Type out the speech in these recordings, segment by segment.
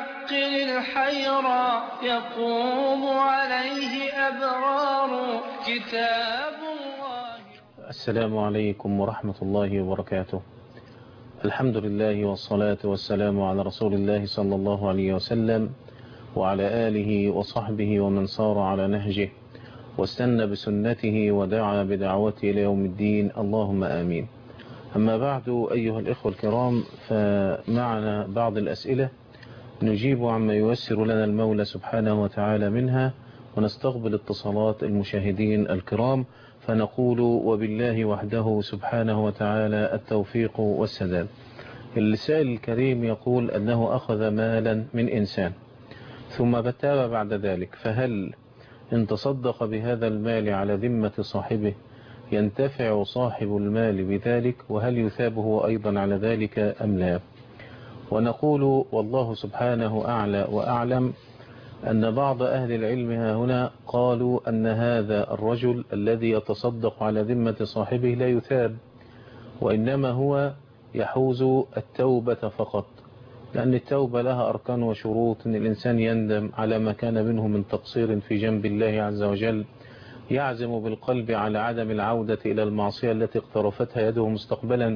عقل الحيرى يقوم عليه أبرار كتاب الله السلام عليكم ورحمة الله وبركاته الحمد لله والصلاة والسلام على رسول الله صلى الله عليه وسلم وعلى آله وصحبه ومن صار على نهجه واستنى بسنته ودعا بدعوته إلى يوم الدين اللهم آمين أما بعد أيها الإخوة الكرام فمعنا بعض الأسئلة نجيب عما ييسر لنا المولى سبحانه وتعالى منها ونستقبل اتصالات المشاهدين الكرام فنقول وبالله وحده سبحانه وتعالى التوفيق والسداد السائل الكريم يقول أنه أخذ مالا من إنسان ثم بتاب بعد ذلك فهل إن تصدق بهذا المال على ذمة صاحبه ينتفع صاحب المال بذلك وهل يثابه أيضا على ذلك أم لا ونقول والله سبحانه أعلى وأعلم أن بعض أهل العلم ها هنا قالوا أن هذا الرجل الذي يتصدق على ذمة صاحبه لا يثاب وإنما هو يحوز التوبة فقط لأن التوبة لها أركان وشروط أن الإنسان يندم على ما كان منه من تقصير في جنب الله عز وجل يعزم بالقلب على عدم العودة إلى المعصية التي اقترفتها يده مستقبلا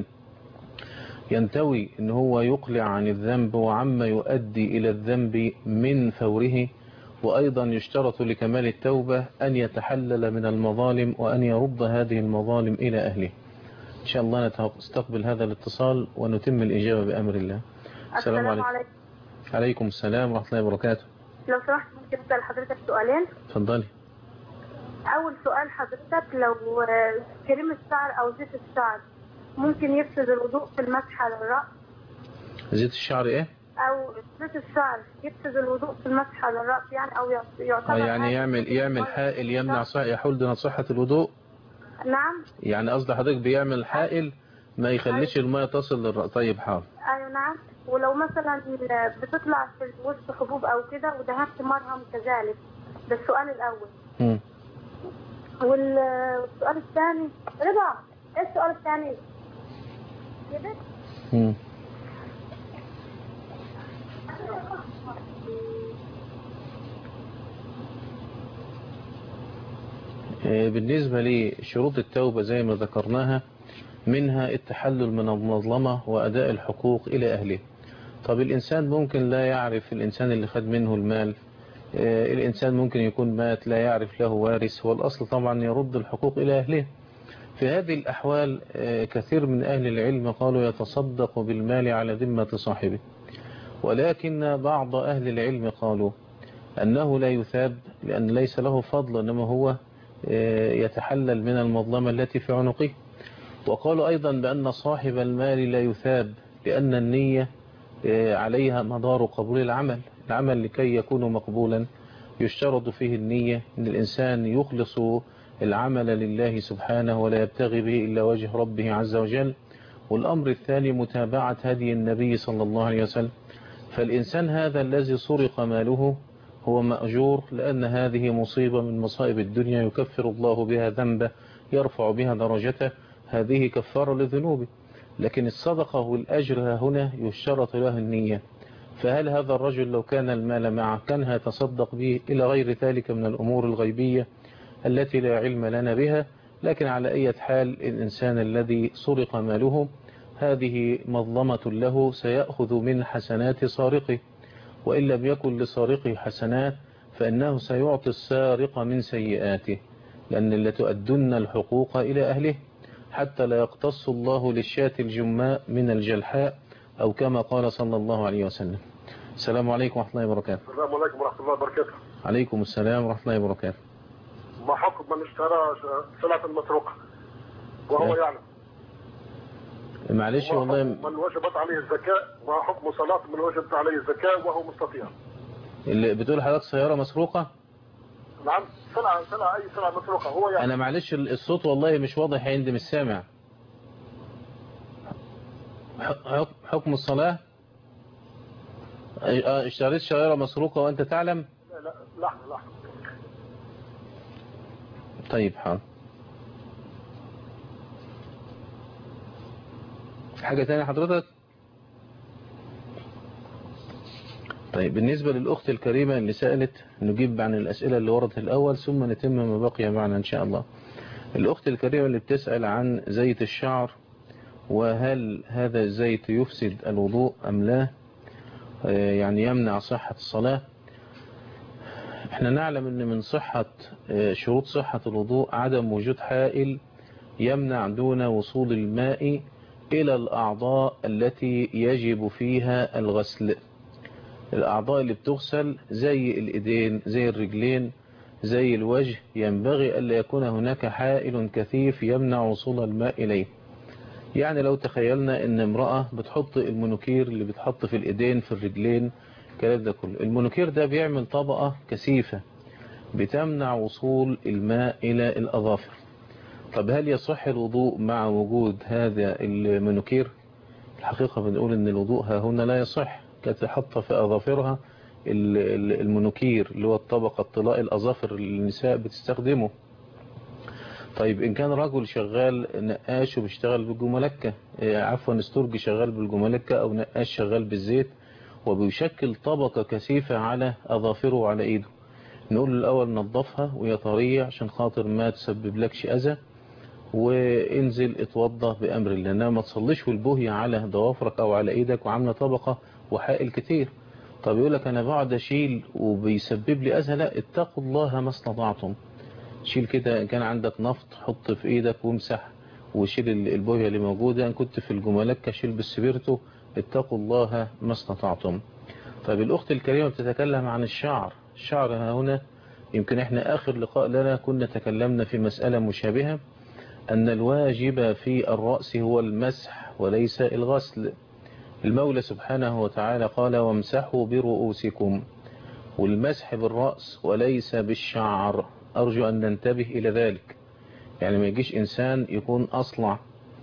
ينتوي أن هو يقلع عن الذنب وعما يؤدي إلى الذنب من فوره وأيضا يشترط لكمال التوبة أن يتحلل من المظالم وأن يرد هذه المظالم إلى أهله إن شاء الله نستقبل هذا الاتصال ونتم الإجابة بأمر الله السلام عليكم عليكم السلام ورحمة الله وبركاته لو سمحت ممكن اسال حضرتك سؤالين اتفضلي اول سؤال حضرتك لو كريم الشعر او زيت الشعر ممكن يفسد الوضوء في المسح على الراس زيت الشعر ايه او زيت الشعر يفسد الوضوء في المسح على الراس يعني او يعتبر آه يعني يعمل يعمل حائل يمنع صح يحول دون صحة الوضوء نعم يعني قصد حضرتك بيعمل حائل ما يخليش المية تصل للرأس طيب حاضر ايوه نعم ولو مثلا بتطلع في الوسط حبوب او كده ودهنت مرهم كذلك ده السؤال الاول مم. والسؤال الثاني رضا ايه السؤال الثاني كده مم. آه، بالنسبة لشروط التوبة زي ما ذكرناها منها التحلل من المظلمة وأداء الحقوق إلى أهله طب الإنسان ممكن لا يعرف الإنسان اللي خد منه المال آه، الإنسان ممكن يكون مات لا يعرف له وارث والأصل طبعا يرد الحقوق إلى أهله في هذه الأحوال آه، كثير من أهل العلم قالوا يتصدق بالمال على ذمة صاحبه ولكن بعض أهل العلم قالوا أنه لا يثاب لأن ليس له فضل إنما هو آه، يتحلل من المظلمة التي في عنقه وقالوا أيضا بأن صاحب المال لا يثاب لأن النية آه، عليها مدار قبول العمل العمل لكي يكون مقبولا يشترط فيه النية أن الإنسان يخلص العمل لله سبحانه ولا يبتغي به إلا وجه ربه عز وجل والأمر الثاني متابعة هدي النبي صلى الله عليه وسلم فالإنسان هذا الذي سرق ماله هو مأجور لأن هذه مصيبة من مصائب الدنيا يكفر الله بها ذنبه يرفع بها درجته هذه كفارة لذنوبه لكن الصدقة والأجر ها هنا يشترط له النية فهل هذا الرجل لو كان المال معه كان هيتصدق به إلى غير ذلك من الأمور الغيبية التي لا علم لنا بها لكن على أي حال الإنسان الذي سرق ماله هذه مظلمة له سيأخذ من حسنات سارقه وإن لم يكن لسارقه حسنات فإنه سيعطي السارق من سيئاته لأن لتؤدن الحقوق إلى أهله حتى لا يقتص الله للشاة الجماء من الجلحاء أو كما قال صلى الله عليه وسلم السلام عليكم ورحمة الله وبركاته السلام عليكم ورحمة الله وبركاته عليكم السلام ورحمة الله وبركاته ما حكم من اشترى سلعة مسروقة وهو لا. يعلم معلش ما والله حكم من وجبت عليه الزكاة ما حكم صلاة من وجبت عليه الزكاة وهو مستطيع اللي بتقول حضرتك سيارة مسروقة نعم سلعة سلعة أي سلعة مسروقة هو يعلم أنا معلش الصوت والله مش واضح عندي مش سامع حك- حكم الصلاة اه، اشتريت سيارة مسروقة وأنت تعلم لا لا لحظة لحظة طيب حاضر حاجة تانية حضرتك طيب بالنسبة للأخت الكريمة اللي سألت نجيب عن الأسئلة اللي وردت الأول ثم نتم ما بقي معنا إن شاء الله الأخت الكريمة اللي بتسأل عن زيت الشعر وهل هذا الزيت يفسد الوضوء أم لا آه، يعني يمنع صحة الصلاة احنا نعلم ان من صحة آه، شروط صحة الوضوء عدم وجود حائل يمنع دون وصول الماء إلى الأعضاء التي يجب فيها الغسل الأعضاء اللي بتغسل زي الإيدين زي الرجلين زي الوجه ينبغي ألا يكون هناك حائل كثيف يمنع وصول الماء إليه يعني لو تخيلنا ان امرأة بتحط المونوكير اللي بتحط في الإيدين في الرجلين الكلام ده كله المونوكير ده بيعمل طبقة كثيفة بتمنع وصول الماء إلى الأظافر طب هل يصح الوضوء مع وجود هذا المونوكير الحقيقة بنقول ان الوضوء ها هنا لا يصح كانت حاطة في أظافرها ال- ال- المونوكير اللي هو الطبقة الطلاء الأظافر اللي النساء بتستخدمه طيب إن كان رجل شغال نقاش وبيشتغل بالجملكة آه، عفوا استرجي شغال بالجملكة أو نقاش شغال بالزيت وبيشكل طبقة كثيفة على أظافره وعلى إيده نقول له الأول نظفها وهي طرية عشان خاطر ما تسبب لكش أذى وانزل اتوضى بأمر الله انما ما تصليش والبهية على ضوافرك أو على إيدك وعاملة طبقة وحائل كتير طب يقول لك أنا بقعد أشيل وبيسبب لي أذى لا اتقوا الله ما استطعتم شيل كده إن كان عندك نفط حط في إيدك وامسح وشيل ال- البوية اللي موجودة إن كنت في الجملكة شيل بالسبيرتو اتقوا الله ما استطعتم طيب الأخت الكريمة بتتكلم عن الشعر الشعر ها هنا يمكن احنا آخر لقاء لنا كنا تكلمنا في مسألة مشابهة أن الواجب في الرأس هو المسح وليس الغسل المولى سبحانه وتعالى قال وامسحوا برؤوسكم والمسح بالرأس وليس بالشعر أرجو أن ننتبه إلى ذلك يعني ما يجيش إنسان يكون أصلع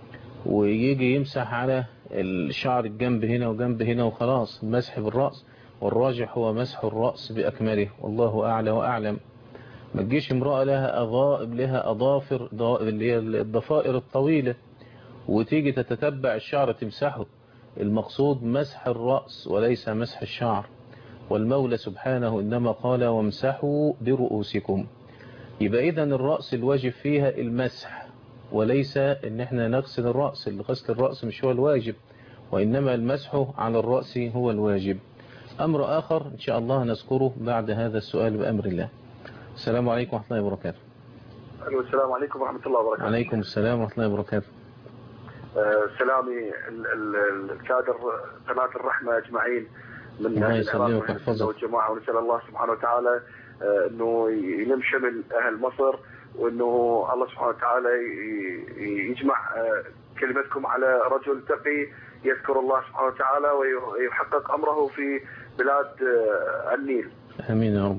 ويجي يمسح على الشعر الجنب هنا وجنب هنا وخلاص المسح بالرأس والراجح هو مسح الرأس بأكمله والله أعلى وأعلم ما تجيش امرأة لها أضائب لها أظافر ضا- اللي هي الضفائر الطويلة وتيجي تتتبع الشعر تمسحه المقصود مسح الرأس وليس مسح الشعر والمولى سبحانه إنما قال وامسحوا برؤوسكم يبقى إذا الرأس الواجب فيها المسح وليس ان احنا نغسل الرأس غسل الرأس مش هو الواجب وإنما المسح على الرأس هو الواجب أمر آخر إن شاء الله نذكره بعد هذا السؤال بأمر الله السلام عليكم ورحمة الله وبركاته الو السلام عليكم ورحمه الله وبركاته عليكم السلام ورحمة الله وبركاته آه، سلامي ال- ال- الكادر قناه الرحمه اجمعين من الله أهل يسلمك العراق ويحفظك. والجماعه ونسال الله سبحانه وتعالى آه، انه يلم شمل اهل مصر وانه الله سبحانه وتعالى ي- ي- يجمع آه، كلمتكم على رجل تقي يذكر الله سبحانه وتعالى ويحقق امره في بلاد آه، النيل. آمين يا رب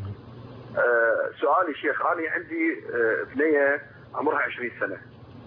آه، سؤالي شيخ انا عندي آه، بنيه عمرها 20 سنه.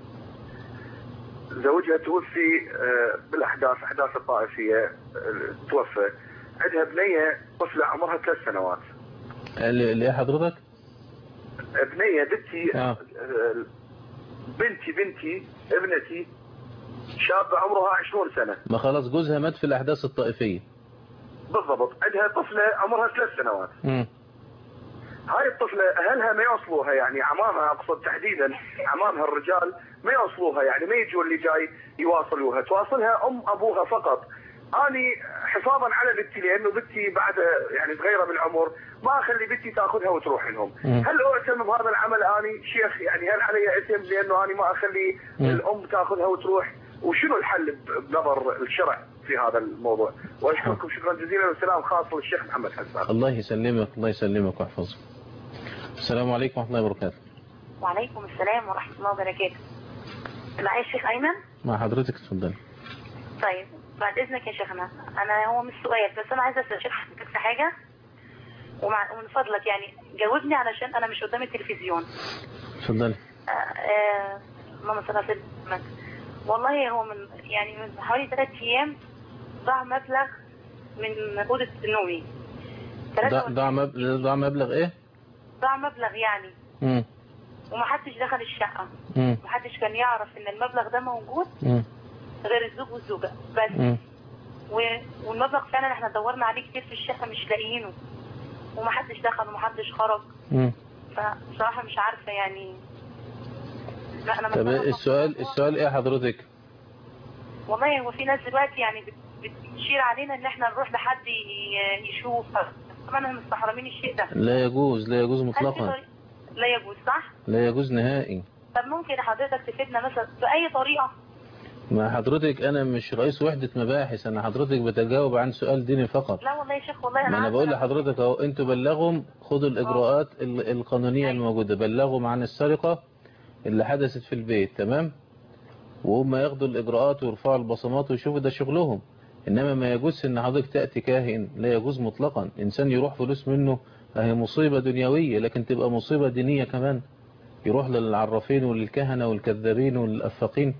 زوجها توفي آه، بالاحداث احداث الطائفيه آه، توفى. عندها بنيه طفله عمرها ثلاث سنوات. اللي اللي حضرتك بنيه بنتي آه. آه، بنتي بنتي ابنتي شابه عمرها 20 سنه ما خلاص جوزها مات في الأحداث الطائفية بالضبط عندها طفله عمرها ثلاث سنوات. مم. هاي الطفلة أهلها ما يوصلوها يعني عمامها أقصد تحديدا عمامها الرجال ما يوصلوها يعني ما يجوا اللي جاي يواصلوها تواصلها أم أبوها فقط أني حفاظا على بنتي لأنه بنتي بعد يعني صغيرة بالعمر ما أخلي بنتي تاخذها وتروح لهم مم. هل أعتم بهذا العمل أني شيخ يعني هل علي إثم لأنه أني ما أخلي مم. الأم تاخذها وتروح وشنو الحل ب- بنظر الشرع في هذا الموضوع وأشكركم شكرا جزيلا والسلام خاص للشيخ محمد حسان الله يسلمك الله يسلمك ويحفظك السلام عليكم ورحمة الله وبركاته وعليكم السلام ورحمة الله وبركاته معايا الشيخ أيمن مع حضرتك اتفضل طيب بعد إذنك يا شيخنا أنا هو مش سؤال بس أنا عايزة أسأل شيخ حضرتك في حاجة ومع ومن فضلك يعني جاوبني علشان أنا مش قدام التلفزيون اتفضل آه، آه، اللهم صل على سيدنا محمد والله هو من يعني من حوالي ثلاث أيام ضاع مبلغ من أوضة نومي ضع ثلاثة ضع مب- ضع مبلغ ايه ضاع مبلغ يعني مم. ومحدش دخل الشقة مم. محدش كان يعرف إن المبلغ ده موجود مم. غير الزوج والزوجة بس مم. و- والمبلغ فعلا احنا دورنا عليه كتير في الشقه مش لاقيينه ومحدش دخل ومحدش خرج مم. فبصراحه مش عارفه يعني لا انا طب مثلاً السؤال بفكر- السؤال ايه حضرتك والله هو في ناس دلوقتي يعني بت- بتشير علينا ان احنا نروح لحد ي- يشوف طبعا احنا مستحرمين الشيء ده لا يجوز لا يجوز هل في مطلقا طريق- لا يجوز صح؟ لا يجوز نهائي طب ممكن حضرتك تفيدنا مثلا بأي طريقة ما حضرتك انا مش رئيس وحدة مباحث انا حضرتك بتجاوب عن سؤال ديني فقط لا والله يا شيخ والله انا ما انا عارفة بقول لحضرتك اهو انتوا بلغهم خدوا الاجراءات ال- القانونية الموجودة بلغهم عن السرقة اللي حدثت في البيت تمام وهم ياخدوا الاجراءات ويرفعوا البصمات ويشوفوا ده شغلهم انما ما يجوز ان حضرتك تأتي كاهن لا يجوز مطلقا انسان يروح فلوس منه هي مصيبة دنيوية لكن تبقى مصيبة دينية كمان يروح للعرافين وللكهنة والكذابين والأفاقين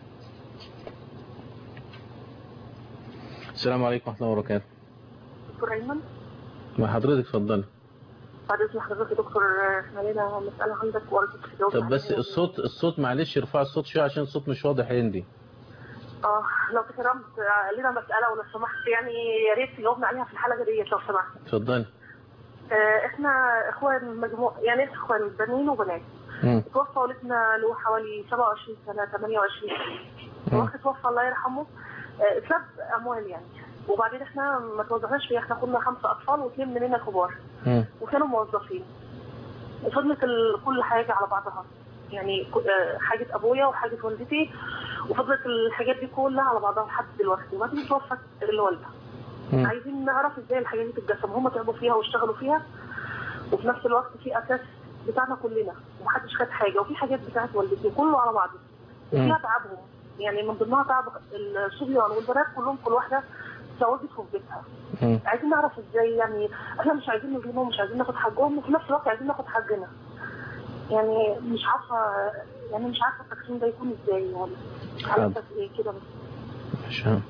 السلام عليكم ورحمة الله وبركاته دكتور ايمن مع حضرتك اتفضلي بعد اذن حضرتك يا دكتور احنا لنا مساله عندك وارجوك تجاوب طب بس عليها. الصوت الصوت معلش ارفع الصوت شويه عشان الصوت مش واضح عندي اه لو تكرمت آه، لنا مساله ولو سمحت يعني يا ريت تجاوبنا عليها في الحلقه ديت لو سمحت اتفضلي آه، احنا اخوان مجموع يعني إيه اخوان بنين وبنات مم. توفى والدنا له حوالي 27 سنه 28 سنه مم. وقت توفى الله يرحمه آه، اتلب اموال يعني وبعدين احنا ما توزعناش فيها احنا كنا خمسه اطفال واثنين مننا كبار مم. وكانوا موظفين وفضلت ال- كل حاجه على بعضها يعني ك- آه، حاجه ابويا وحاجه والدتي وفضلت الحاجات دي كلها على بعضها لحد دلوقتي وبعدين توفت الوالده مم. عايزين نعرف ازاي الحاجات دي تتجسم هم تعبوا فيها واشتغلوا فيها وفي نفس الوقت في اساس بتاعنا كلنا ومحدش خد حاجه وفي حاجات بتاعت والدتي كله على بعضه وفيها مم. تعبهم يعني من ضمنها تعب الصبيان والبنات كلهم كل واحده زوجت في بيتها مم. عايزين نعرف ازاي يعني احنا مش عايزين نظلمهم مش عايزين ناخد حقهم وفي نفس الوقت عايزين ناخد حقنا يعني مش عارفه يعني مش عارفه التقسيم ده يكون ازاي يعني على حاضر. اساس ايه كده بس مش فاهم.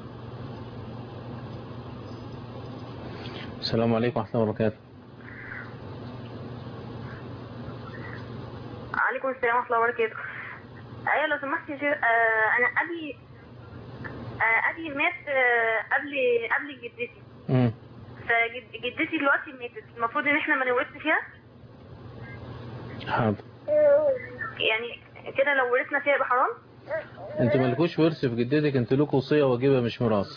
السلام عليكم ورحمة الله وبركاته عليكم السلام ورحمة الله وبركاته أيوة لو سمحت يا شيخ آه أنا أبي آه أبي مات آه قبل قبل جدتي مم. فجدتي دلوقتي ماتت المفروض إن إحنا ما نورث فيها حاضر يعني كده لو ورثنا فيها يبقى حرام انت مالكوش ورث في جدتك انت لكم وصية واجبة مش ميراث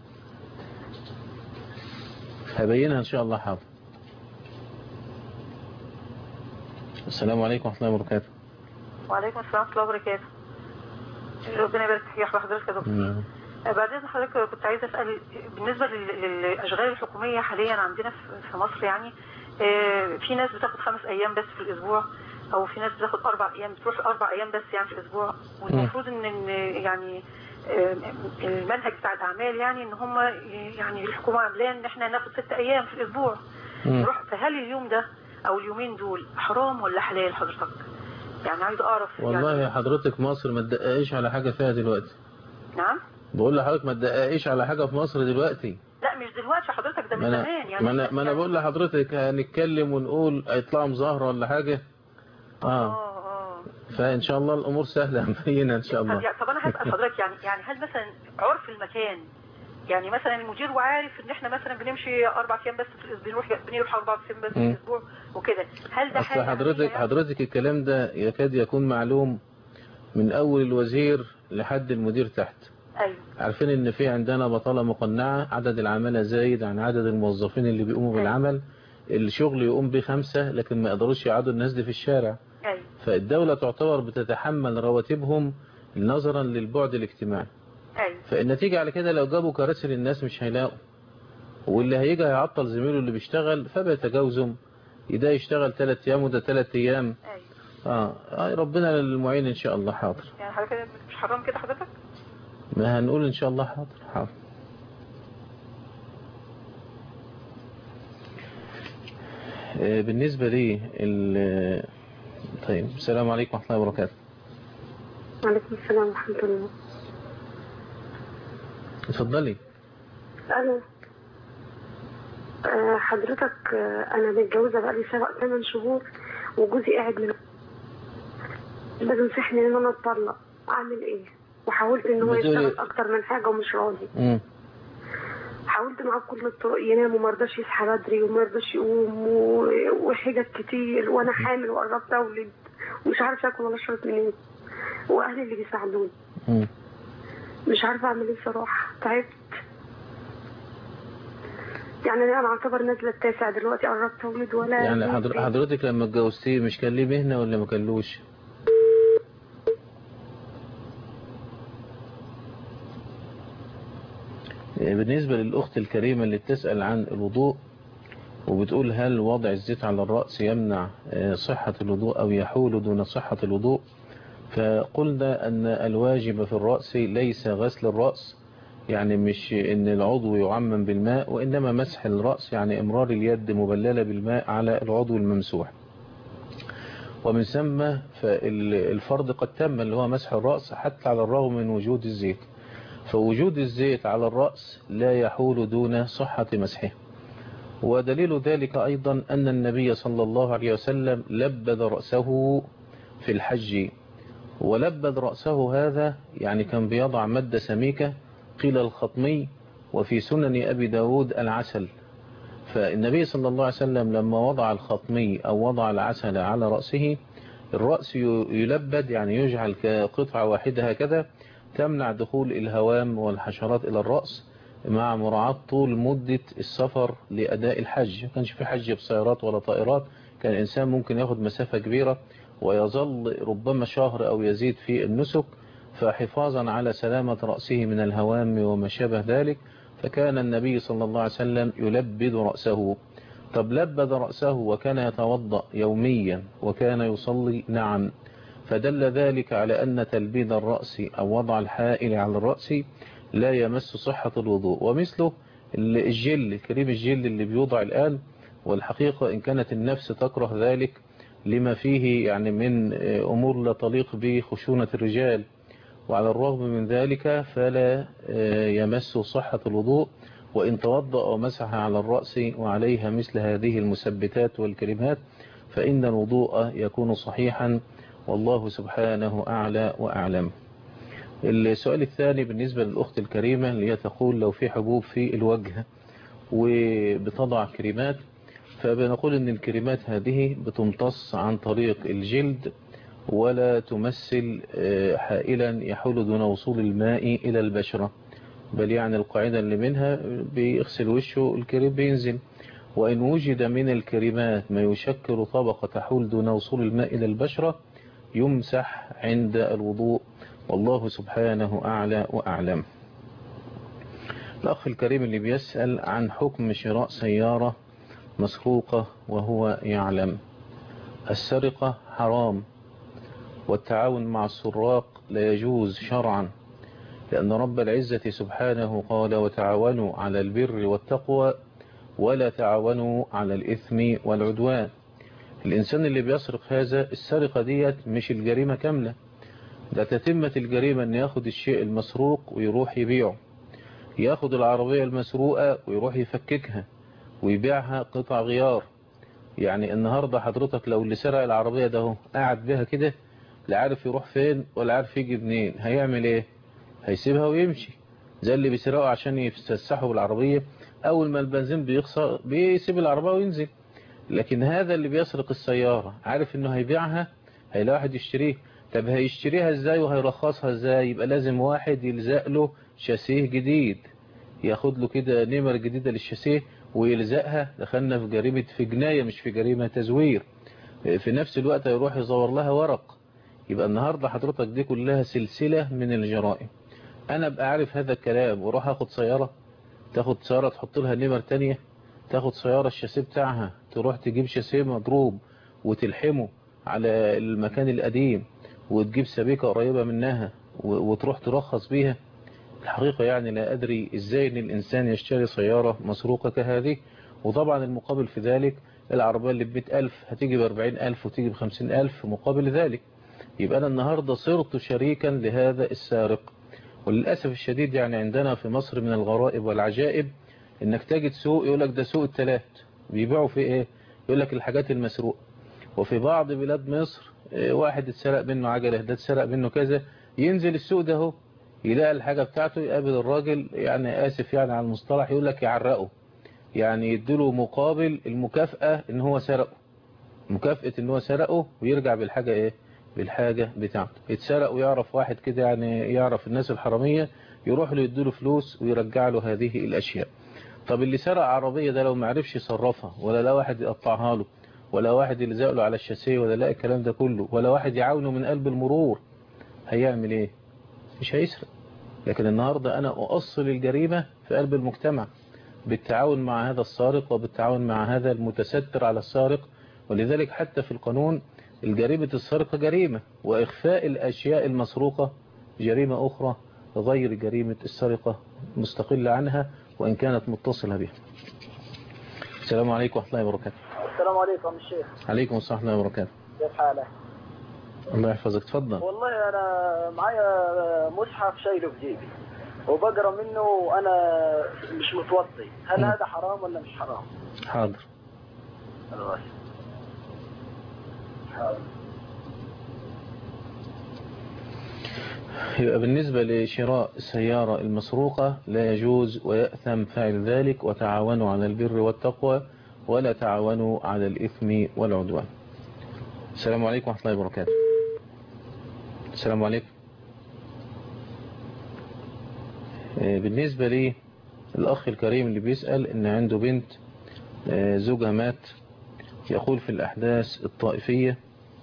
هبينها ان شاء الله حاضر السلام عليكم ورحمة الله وبركاته وعليكم السلام ورحمة الله وبركاته ربنا يبارك فيك يا حضرتك يا دكتور مم. بعدين حضرتك كنت عايزة أسأل بالنسبة لل- للأشغال الحكومية حاليا عندنا في- في مصر يعني آه، في ناس بتاخد خمس أيام بس في الأسبوع أو في ناس بتاخد أربع أيام بتروح أربع أيام بس يعني في الأسبوع والمفروض إن إن يعني آه، المنهج بتاع الأعمال يعني إن هم يعني الحكومة عاملاه إن إحنا ناخد ست أيام في الأسبوع مم. نروح فهل اليوم ده أو اليومين دول حرام ولا حلال حضرتك؟ يعني عايزة أعرف والله يعني يا حضرتك مصر ما تدققيش على حاجة فيها دلوقتي نعم بقول لحضرتك ما تدققيش على حاجة في مصر دلوقتي لا مش دلوقتي حضرتك ده ما من انا زمان يعني ما انا ما انا بقول لحضرتك هنتكلم ونقول هيطلعوا مظاهرة ولا حاجة اه اه اه فان شاء الله الامور سهلة مبينة ان شاء طب الله يعني- طب انا هسال حضرتك يعني يعني هل مثلا عرف المكان يعني مثلا المدير وعارف ان احنا مثلا بنمشي اربع ايام بس في الاسبوع بنروح بنروح اربع ايام بس في مم. الاسبوع وكده هل ده اصل حاجه حضرتك عادية يعني؟ حضرتك الكلام ده يكاد يكون معلوم من اول الوزير لحد المدير تحت ايوه عارفين ان في عندنا بطالة مقنعة عدد العمالة زايد عن عدد الموظفين اللي بيقوموا بالعمل الشغل يقوم بخمسة لكن ما يقدروش يقعدوا الناس دي في الشارع ايوه فالدولة تعتبر بتتحمل رواتبهم نظرا للبعد الاجتماعي ايوه فالنتيجة على كده لو جابوا كراسي للناس مش هيلاقوا واللي هيجي هيعطل زميله اللي بيشتغل فبيتجاوزهم ده يشتغل ثلاث ايام وده ثلاث ايام ايوه اه آه، ربنا المعين ان شاء الله حاضر يعني حضرتك مش حرام كده حضرتك ما هنقول ان شاء الله حاضر حاضر آه، بالنسبة لي ال- طيب السلام عليكم ورحمة الله وبركاته وعليكم السلام ورحمه الله اتفضلي الو آه، حضرتك آه، انا متجوزه بقالي سبع ثمان شهور وجوزي قاعد من لازم ينصحني ان انا اتطلق اعمل ايه وحاولت ان هو بتقولي- يشتغل اكتر من حاجه ومش راضي مم. حاولت معاه بكل الطرق ينام وما رضاش يصحى بدري وما رضاش يقوم و- وحجج كتير وانا حامل وقربت اولد ومش عارفه اكل ولا اشرب منين واهلي اللي بيساعدوني مم. مش عارفه اعمل ايه بصراحه تعبت يعني انا اعتبر نازله التاسع دلوقتي قربت اولد ولا يعني حضر- حضرتك لما اتجوزتيه مش كان ليه مهنة ولا ما كانلوش بالنسبة للأخت الكريمة اللي بتسأل عن الوضوء وبتقول هل وضع الزيت على الرأس يمنع آه، صحة الوضوء أو يحول دون صحة الوضوء فقلنا أن الواجب في الرأس ليس غسل الرأس يعني مش ان العضو يعمم بالماء وإنما مسح الرأس يعني إمرار اليد مبللة بالماء على العضو الممسوح ومن ثم فالفرض قد تم اللي هو مسح الرأس حتى على الرغم من وجود الزيت فوجود الزيت على الرأس لا يحول دون صحة مسحه ودليل ذلك أيضا أن النبي صلى الله عليه وسلم لبد رأسه في الحج ولبد رأسه هذا يعني كان بيضع مادة سميكة قيل الخطمي وفي سنن أبي داود العسل فالنبي صلى الله عليه وسلم لما وضع الخطمي أو وضع العسل على رأسه الرأس يلبد يعني يجعل كقطعة واحدة هكذا تمنع دخول الهوام والحشرات إلى الرأس مع مراعاة طول مدة السفر لأداء الحج ما كانش في حج بسيارات ولا طائرات كان الإنسان ممكن ياخد مسافة كبيرة ويظل ربما شهر أو يزيد في النسك فحفاظا على سلامة رأسه من الهوام وما شابه ذلك فكان النبي صلى الله عليه وسلم يلبد رأسه طب لبد رأسه وكان يتوضأ يوميا وكان يصلي نعم فدل ذلك على أن تلبيد الرأس أو وضع الحائل على الرأس لا يمس صحة الوضوء ومثله الجل كريم الجل اللي بيوضع الآن والحقيقة إن كانت النفس تكره ذلك لما فيه يعني من أمور لا تليق بخشونة الرجال وعلى الرغم من ذلك فلا يمس صحة الوضوء وإن توضأ ومسح على الرأس وعليها مثل هذه المثبتات والكلمات فإن الوضوء يكون صحيحا والله سبحانه أعلى وأعلم السؤال الثاني بالنسبة للأخت الكريمة اللي هي تقول لو في حبوب في الوجه وبتضع كريمات فبنقول ان الكريمات هذه بتمتص عن طريق الجلد ولا تمثل حائلا يحول دون وصول الماء إلى البشرة بل يعني القاعدة اللي منها بيغسل وشه الكريم بينزل وإن وجد من الكريمات ما يشكل طبقة تحول دون وصول الماء إلى البشرة يمسح عند الوضوء والله سبحانه أعلى وأعلم الأخ الكريم اللي بيسأل عن حكم شراء سيارة مسروقة وهو يعلم السرقة حرام والتعاون مع السراق لا يجوز شرعا لأن رب العزة سبحانه قال وتعاونوا على البر والتقوى ولا تعاونوا على الإثم والعدوان الإنسان اللي بيسرق هذا السرقة ديت مش الجريمة كاملة ده تتمة الجريمة أن ياخد الشيء المسروق ويروح يبيعه ياخد العربية المسروقة ويروح يفككها ويبيعها قطع غيار يعني النهاردة حضرتك لو اللي سرق العربية ده هو قاعد بها كده لا عارف يروح فين ولا عارف يجي منين هيعمل ايه هيسيبها ويمشي زي اللي بيسرقوا عشان يفسحوا بالعربية اول ما البنزين بيخسر بيسيب العربية وينزل لكن هذا اللي بيسرق السيارة عارف انه هيبيعها هيلاقي واحد يشتريه طب هيشتريها ازاي وهيرخصها ازاي يبقى لازم واحد يلزق له شاسيه جديد ياخد له كده نمر جديدة للشاسيه ويلزقها دخلنا في جريمة في جناية مش في جريمة تزوير في نفس الوقت يروح يزور لها ورق يبقى النهاردة حضرتك دي كلها سلسلة من الجرائم انا ابقى عارف هذا الكلام واروح اخد سيارة تاخد سيارة تحط لها نمر تانية تاخد سيارة الشاسيه بتاعها تروح تجيب شاسيه مضروب وتلحمه على المكان القديم وتجيب سبيكة قريبة منها وتروح ترخص بيها الحقيقة يعني لا أدري إزاي أن الإنسان يشتري سيارة مسروقة كهذه وطبعا المقابل في ذلك العربية اللي بمئة ألف هتيجي بأربعين ألف وتيجي بخمسين ألف مقابل ذلك يبقى أنا النهاردة صرت شريكا لهذا السارق وللأسف الشديد يعني عندنا في مصر من الغرائب والعجائب انك تجد سوق يقول لك ده سوق التلات بيبيعوا في ايه يقول لك الحاجات المسروقة وفي بعض بلاد مصر واحد اتسرق منه عجلة ده اتسرق منه كذا ينزل السوق ده هو يلاقي الحاجة بتاعته يقابل الراجل يعني آسف يعني على المصطلح يقول لك يعرقه يعني يديله مقابل المكافأة ان هو سرقه مكافأة ان هو سرقه ويرجع بالحاجة ايه بالحاجة بتاعته يتسرق ويعرف واحد كده يعني يعرف الناس الحرامية يروح له يديله فلوس ويرجع له هذه الاشياء طب اللي سرق عربية ده لو ما عرفش يصرفها ولا لا واحد يقطعها له ولا واحد يلزق له على الشاسيه ولا لا الكلام ده كله ولا واحد يعاونه من قلب المرور هيعمل ايه مش هيسرق لكن النهاردة انا اؤصل الجريمة في قلب المجتمع بالتعاون مع هذا السارق وبالتعاون مع هذا المتستر على السارق ولذلك حتى في القانون الجريمة السرقة جريمة وإخفاء الأشياء المسروقة جريمة أخرى غير جريمة السرقة مستقلة عنها وإن كانت متصلة بها السلام عليكم ورحمة الله وبركاته السلام عليكم الشيخ عليكم السلام ورحمة الله وبركاته كيف حالك؟ الله يحفظك تفضل والله أنا معايا مصحف شايله في جيبي وبقرا منه وأنا مش متوضي هل م. هذا حرام ولا مش حرام؟ حاضر الله حاضر يبقى بالنسبة لشراء السيارة المسروقة لا يجوز ويأثم فاعل ذلك وتعاونوا على البر والتقوى ولا تعاونوا على الإثم والعدوان السلام عليكم ورحمة الله وبركاته السلام عليكم آه، بالنسبة لي الأخ الكريم اللي بيسأل إن عنده بنت آه، زوجها مات يقول في الأحداث الطائفية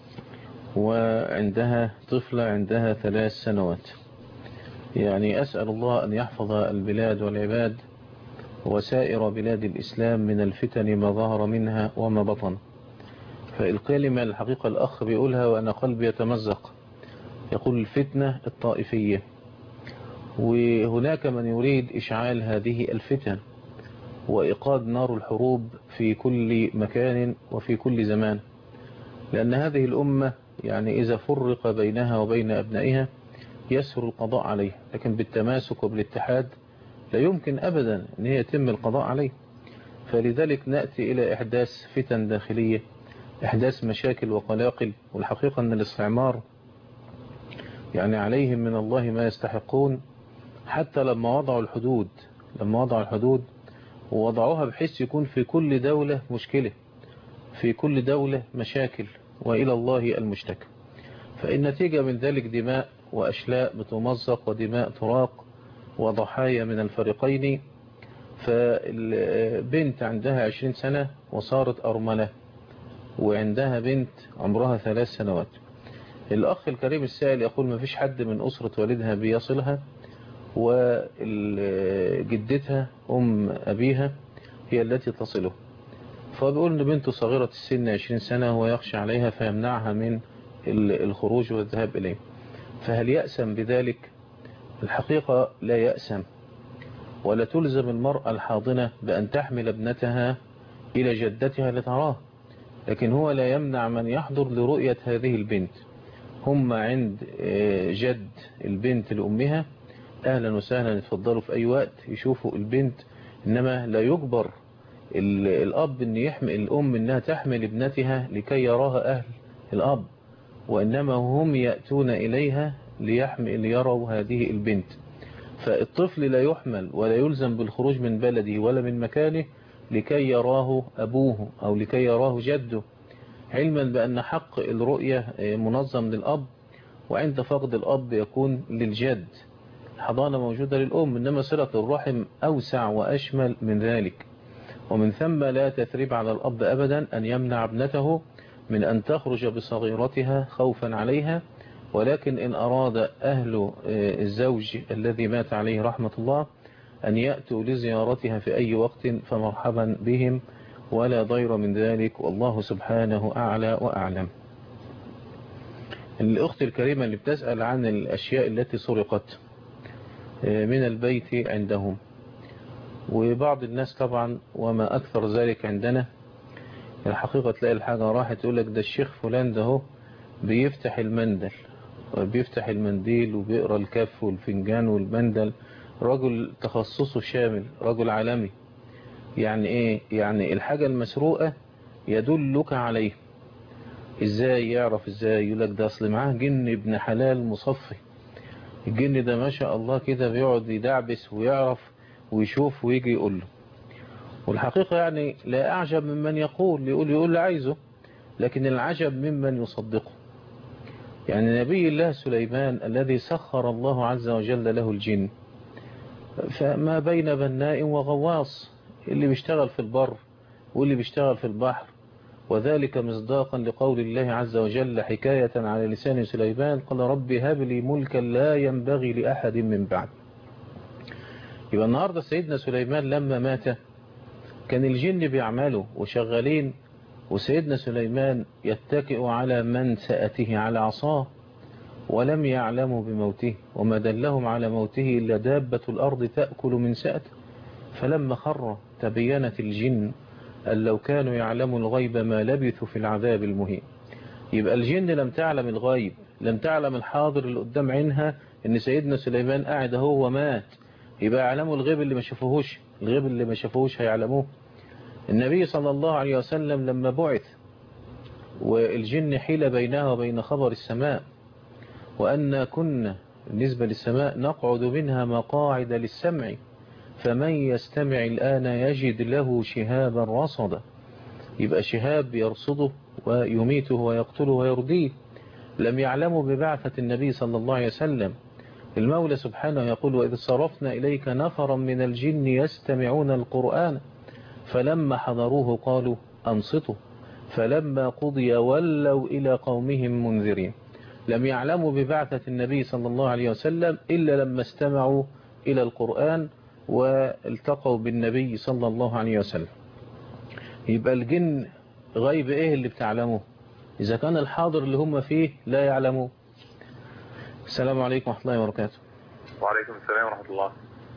وعندها طفلة عندها ثلاث سنوات يعني أسأل الله أن يحفظ البلاد والعباد وسائر بلاد الإسلام من الفتن ما ظهر منها وما بطن فالكلمة الحقيقة الأخ بيقولها وأنا قلبي يتمزق يقول الفتنة الطائفية وهناك من يريد إشعال هذه الفتن وإيقاد نار الحروب في كل مكان وفي كل زمان لأن هذه الأمة يعني إذا فرق بينها وبين أبنائها يسهل القضاء عليه لكن بالتماسك وبالاتحاد لا يمكن أبدا أن هي يتم القضاء عليه فلذلك نأتي إلى إحداث فتن داخلية إحداث مشاكل وقلاقل والحقيقة أن الاستعمار يعني عليهم من الله ما يستحقون حتى لما وضعوا الحدود لما وضعوا الحدود ووضعوها بحيث يكون في كل دولة مشكلة في كل دولة مشاكل وإلى الله المشتكى فالنتيجة من ذلك دماء وأشلاء بتمزق ودماء تراق وضحايا من الفريقين فالبنت عندها عشرين سنة وصارت أرملة وعندها بنت عمرها ثلاث سنوات الأخ الكريم السائل يقول ما فيش حد من أسرة والدها بيصلها وجدتها أم أبيها هي التي تصله فبيقول ان بنته صغيرة السن 20 سنة هو يخشى عليها فيمنعها من الخروج والذهاب إليه فهل يأسم بذلك الحقيقة لا يأسم ولا تلزم المرأة الحاضنة بأن تحمل ابنتها إلى جدتها لتراه لكن هو لا يمنع من يحضر لرؤية هذه البنت هم عند جد البنت لأمها أهلا وسهلا يتفضلوا في أي وقت يشوفوا البنت إنما لا يجبر الأب أن يحمل الأم أنها تحمل ابنتها لكي يراها أهل الأب وإنما هم يأتون إليها ليحمل ليروا هذه البنت فالطفل لا يحمل ولا يلزم بالخروج من بلده ولا من مكانه لكي يراه أبوه أو لكي يراه جده علما بأن حق الرؤية منظم للأب وعند فقد الأب يكون للجد الحضانة موجودة للأم إنما صلة الرحم أوسع وأشمل من ذلك ومن ثم لا تثريب على الأب أبدا أن يمنع ابنته من أن تخرج بصغيرتها خوفا عليها ولكن إن أراد أهل الزوج الذي مات عليه رحمة الله أن يأتوا لزيارتها في أي وقت فمرحبا بهم ولا ضير من ذلك والله سبحانه أعلى وأعلم الأخت الكريمة اللي بتسأل عن الأشياء التي سرقت من البيت عندهم وبعض الناس طبعا وما أكثر ذلك عندنا الحقيقة تلاقي الحاجة راحت تقول لك ده الشيخ فلان ده هو بيفتح المندل بيفتح المنديل وبيقرأ الكف والفنجان والمندل رجل تخصصه شامل رجل عالمي يعني ايه يعني الحاجة المسروقة يدلك عليه ازاي يعرف ازاي يقول لك ده اصل معاه جن ابن حلال مصفي الجن ده ما شاء الله كده بيقعد يدعبس ويعرف ويشوف ويجي يقول له والحقيقة يعني لا أعجب ممن يقول يقول يقول اللي عايزه لكن العجب ممن يصدقه يعني نبي الله سليمان الذي سخر الله عز وجل له الجن فما بين بناء وغواص اللي بيشتغل في البر واللي بيشتغل في البحر وذلك مصداقا لقول الله عز وجل حكاية على لسان سليمان قال رب هب لي ملكا لا ينبغي لأحد من بعد يبقى النهاردة سيدنا سليمان لما مات كان الجن بيعملوا وشغالين وسيدنا سليمان يتكئ على منسأته على عصاه ولم يعلموا بموته وما دلهم على موته إلا دابة الأرض تأكل من سأته فلما خر تبينت الجن أن لو كانوا يعلموا الغيب ما لبثوا في العذاب المهين يبقى الجن لم تعلم الغيب لم تعلم الحاضر اللي قدام عينها ان سيدنا سليمان قاعد هو ومات يبقى يعلموا الغيب اللي ما شافوهوش الغيب اللي ما شافوهوش هيعلموه النبي صلى الله عليه وسلم لما بعث والجن حيل بينها وبين خبر السماء وأن كنا بالنسبة للسماء نقعد منها مقاعد للسمع فمن يستمع الآن يجد له شهابا رصدا يبقى شهاب يرصده ويميته ويقتله ويرديه لم يعلموا ببعثة النبي صلى الله عليه وسلم المولى سبحانه يقول وإذ صرفنا إليك نفرا من الجن يستمعون القرآن فلما حضروه قالوا أنصتوا فلما قضي ولوا إلى قومهم منذرين لم يعلموا ببعثة النبي صلى الله عليه وسلم إلا لما استمعوا إلى القرآن والتقوا بالنبي صلى الله عليه وسلم يبقى الجن غيب إيه اللي بتعلمه إذا كان الحاضر اللي هم فيه لا يعلموه السلام عليكم ورحمة الله وبركاته وعليكم السلام ورحمة الله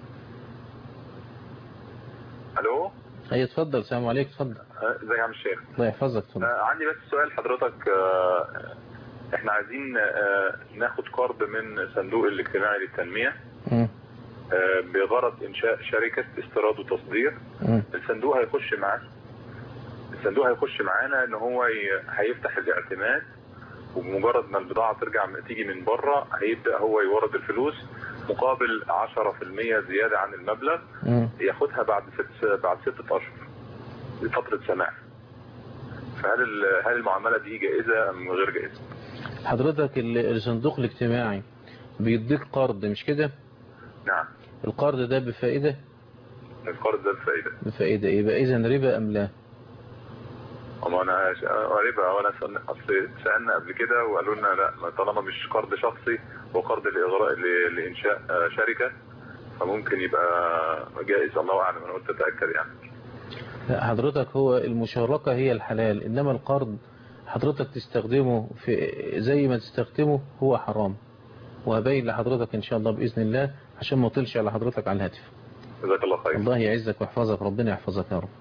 الو اي اتفضل السلام عليكم اتفضل آه، ازيك يا عم الشيخ الله يحفظك اتفضل آه، عندي بس سؤال حضرتك آه، احنا عايزين آه، ناخد قرض من صندوق الاجتماعي للتنمية مم. آه، بغرض انشاء شركة استيراد وتصدير مم. الصندوق هيخش معاه الصندوق هيخش معانا ان هو ي- هيفتح الاعتماد وبمجرد ما البضاعة ترجع تيجي من بره هيبدأ هو يورد الفلوس مقابل 10% زيادة عن المبلغ مم. ياخدها بعد ست بعد ستة أشهر لفترة سماح فهل ال- هل المعاملة دي جائزة أم غير جائزة؟ حضرتك ال- الصندوق الاجتماعي بيديك قرض مش كده نعم القرض ده بفائدة القرض ده بفائدة بفائدة يبقى اذا ربا ام لا أما أنا ش- قريبة وأنا سألنا أصل سألنا قبل كده وقالوا لنا لا ما طالما مش قرض شخصي هو قرض لإغراء ل- لإنشاء آه، شركة فممكن يبقى جائز الله أعلم أنا قلت أتأكد يعني لا حضرتك هو المشاركة هي الحلال انما القرض حضرتك تستخدمه في زي ما تستخدمه هو حرام وهبين لحضرتك ان شاء الله باذن الله عشان ما اطلش على حضرتك على الهاتف جزاك الله خير الله يعزك ويحفظك ربنا يحفظك يا رب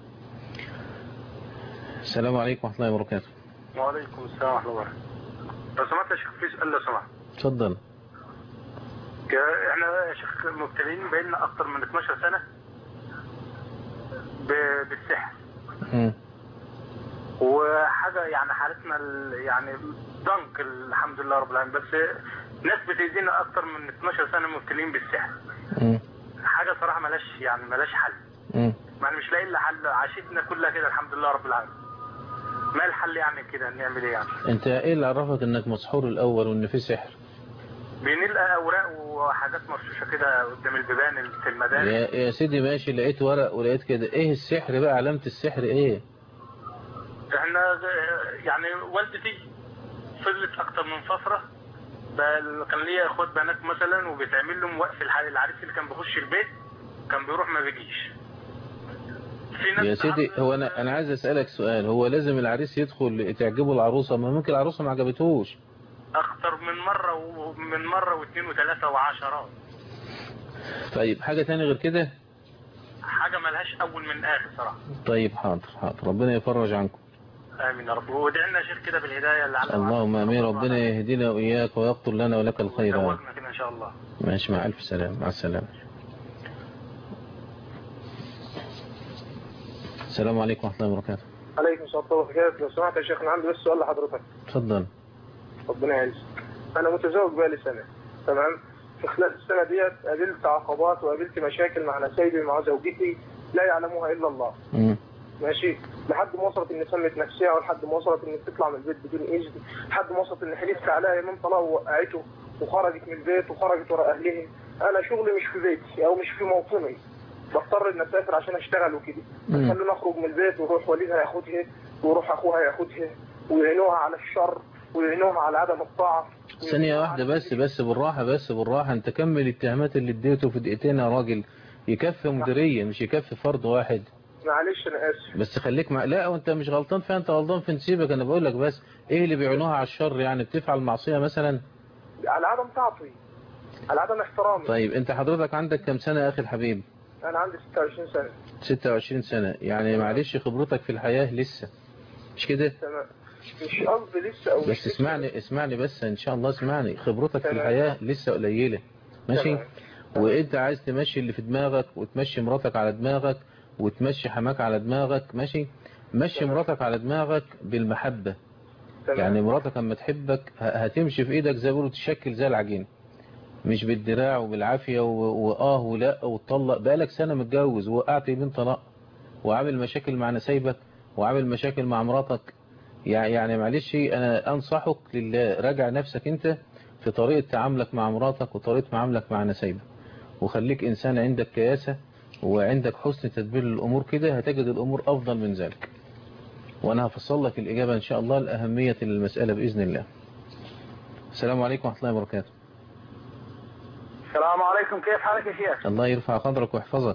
السلام عليكم ورحمة الله وبركاته وعليكم السلام ورحمة الله وبركاته لو سمحت يا شيخ في سؤال لو سمحت اتفضل ك- احنا يا شيخ مبتلين بقالنا اكتر من 12 سنة ب- بالسحر مم. وحاجة يعني حالتنا ال- يعني ضنك الحمد لله رب العالمين بس ناس بتأذينا اكتر من 12 سنة مبتلين بالسحر مم. حاجة صراحة ملاش يعني ملاش حل مم. ما أنا مش لاقي لها حل عاشتنا كلها كده الحمد لله رب العالمين ما الحل يعني كده نعمل ايه يعني انت ايه اللي عرفك انك مسحور الاول وان في سحر بنلقى اوراق وحاجات مرشوشه كده قدام البيبان في المدارس يا, يا سيدي ماشي لقيت ورق ولقيت كده ايه السحر بقى علامة السحر ايه احنا يعني والدتي فضلت اكتر من فتره بل كان ليا اخوات بنات مثلا وبيتعمل لهم وقف الح- العريس اللي كان بيخش البيت كان بيروح ما بيجيش في ناس يا سيدي هو انا انا عايز اسالك سؤال هو لازم العريس يدخل تعجبه العروسه ما ممكن العروسه ما عجبتهوش اكتر من مره ومن مره واثنين وثلاثه وعشرات طيب حاجه تاني غير كده حاجه ملهاش اول من اخر صراحه طيب حاضر حاضر ربنا يفرج عنكم امين يا رب وادعي لنا يا شيخ كده بالهدايه اللي على اللهم امين ربنا يهدينا واياك ويقتل لنا ولك الخير يا رب. زوجنا كده ان شاء الله ماشي مع الف سلام مع السلامه السلام عليكم ورحمه الله وبركاته عليكم السلام ورحمة الله وبركاته لو سمحت يا شيخ أنا عندي بس سؤال لحضرتك اتفضل ربنا يعزك أنا متزوج بقالي سنة تمام في خلال السنه ديت قابلت عقبات وقابلت مشاكل مع نسايبي مع زوجتي لا يعلمها الا الله مم. ماشي لحد ما وصلت ان سمت نفسها ولحد ما وصلت ان تطلع من البيت بدون اذن لحد ما وصلت ان حلفت عليها يمين طلاق ووقعته وخرجت من البيت وخرجت ورا اهلها انا شغلي مش في بيتي او مش في موطني بضطر ان اسافر عشان اشتغل وكده مم. خلونا اخرج من البيت ويروح والدها ياخدها ويروح اخوها ياخدها ويعينوها على الشر ويعينوها على عدم الطاعه ثانية واحدة بس بس بالراحة بس بالراحة انت كمل الاتهامات اللي اديته في دقيقتين يا راجل يكفي مديرية مش يكفي فرد واحد معلش انا اسف بس خليك مع لا وانت مش غلطان فيها انت غلطان في نسيبك انا بقول لك بس ايه اللي بيعينوها على الشر يعني بتفعل معصية مثلا على عدم طاعتي على عدم احترامي طيب انت حضرتك عندك كم سنة يا اخي الحبيب انا عندي 26 سنه 26 سنة يعني معلش خبرتك في الحياة لسه مش كده تمام مش قصدي لسه او مش بس اسمعني اسمعني بس ان شاء الله اسمعني خبرتك في تمام. الحياة لسه قليلة ماشي تمام. وانت عايز تمشي اللي في دماغك وتمشي مراتك على دماغك وتمشي حماك على دماغك ماشي مشي مراتك على دماغك بالمحبة تمام. يعني مراتك اما تحبك ه- هتمشي في ايدك زي ما بيقولوا تشكل زي العجين مش بالدراع وبالعافية و- واه ولا وتطلق بقالك سنة متجوز ووقعت يمين طلاق وعامل مشاكل مع نسايبك وعامل مشاكل مع مراتك يع- يعني معلش انا انصحك لله راجع نفسك انت في طريقة تعاملك مع مراتك وطريقة معاملك مع نسايبك وخليك انسان عندك كياسة وعندك حسن تدبير الامور كده هتجد الامور افضل من ذلك وانا هفصل لك الاجابة ان شاء الله الاهمية للمسألة باذن الله السلام عليكم ورحمة الله وبركاته السلام عليكم كيف حالك يا شيخ؟ الله يرفع قدرك ويحفظك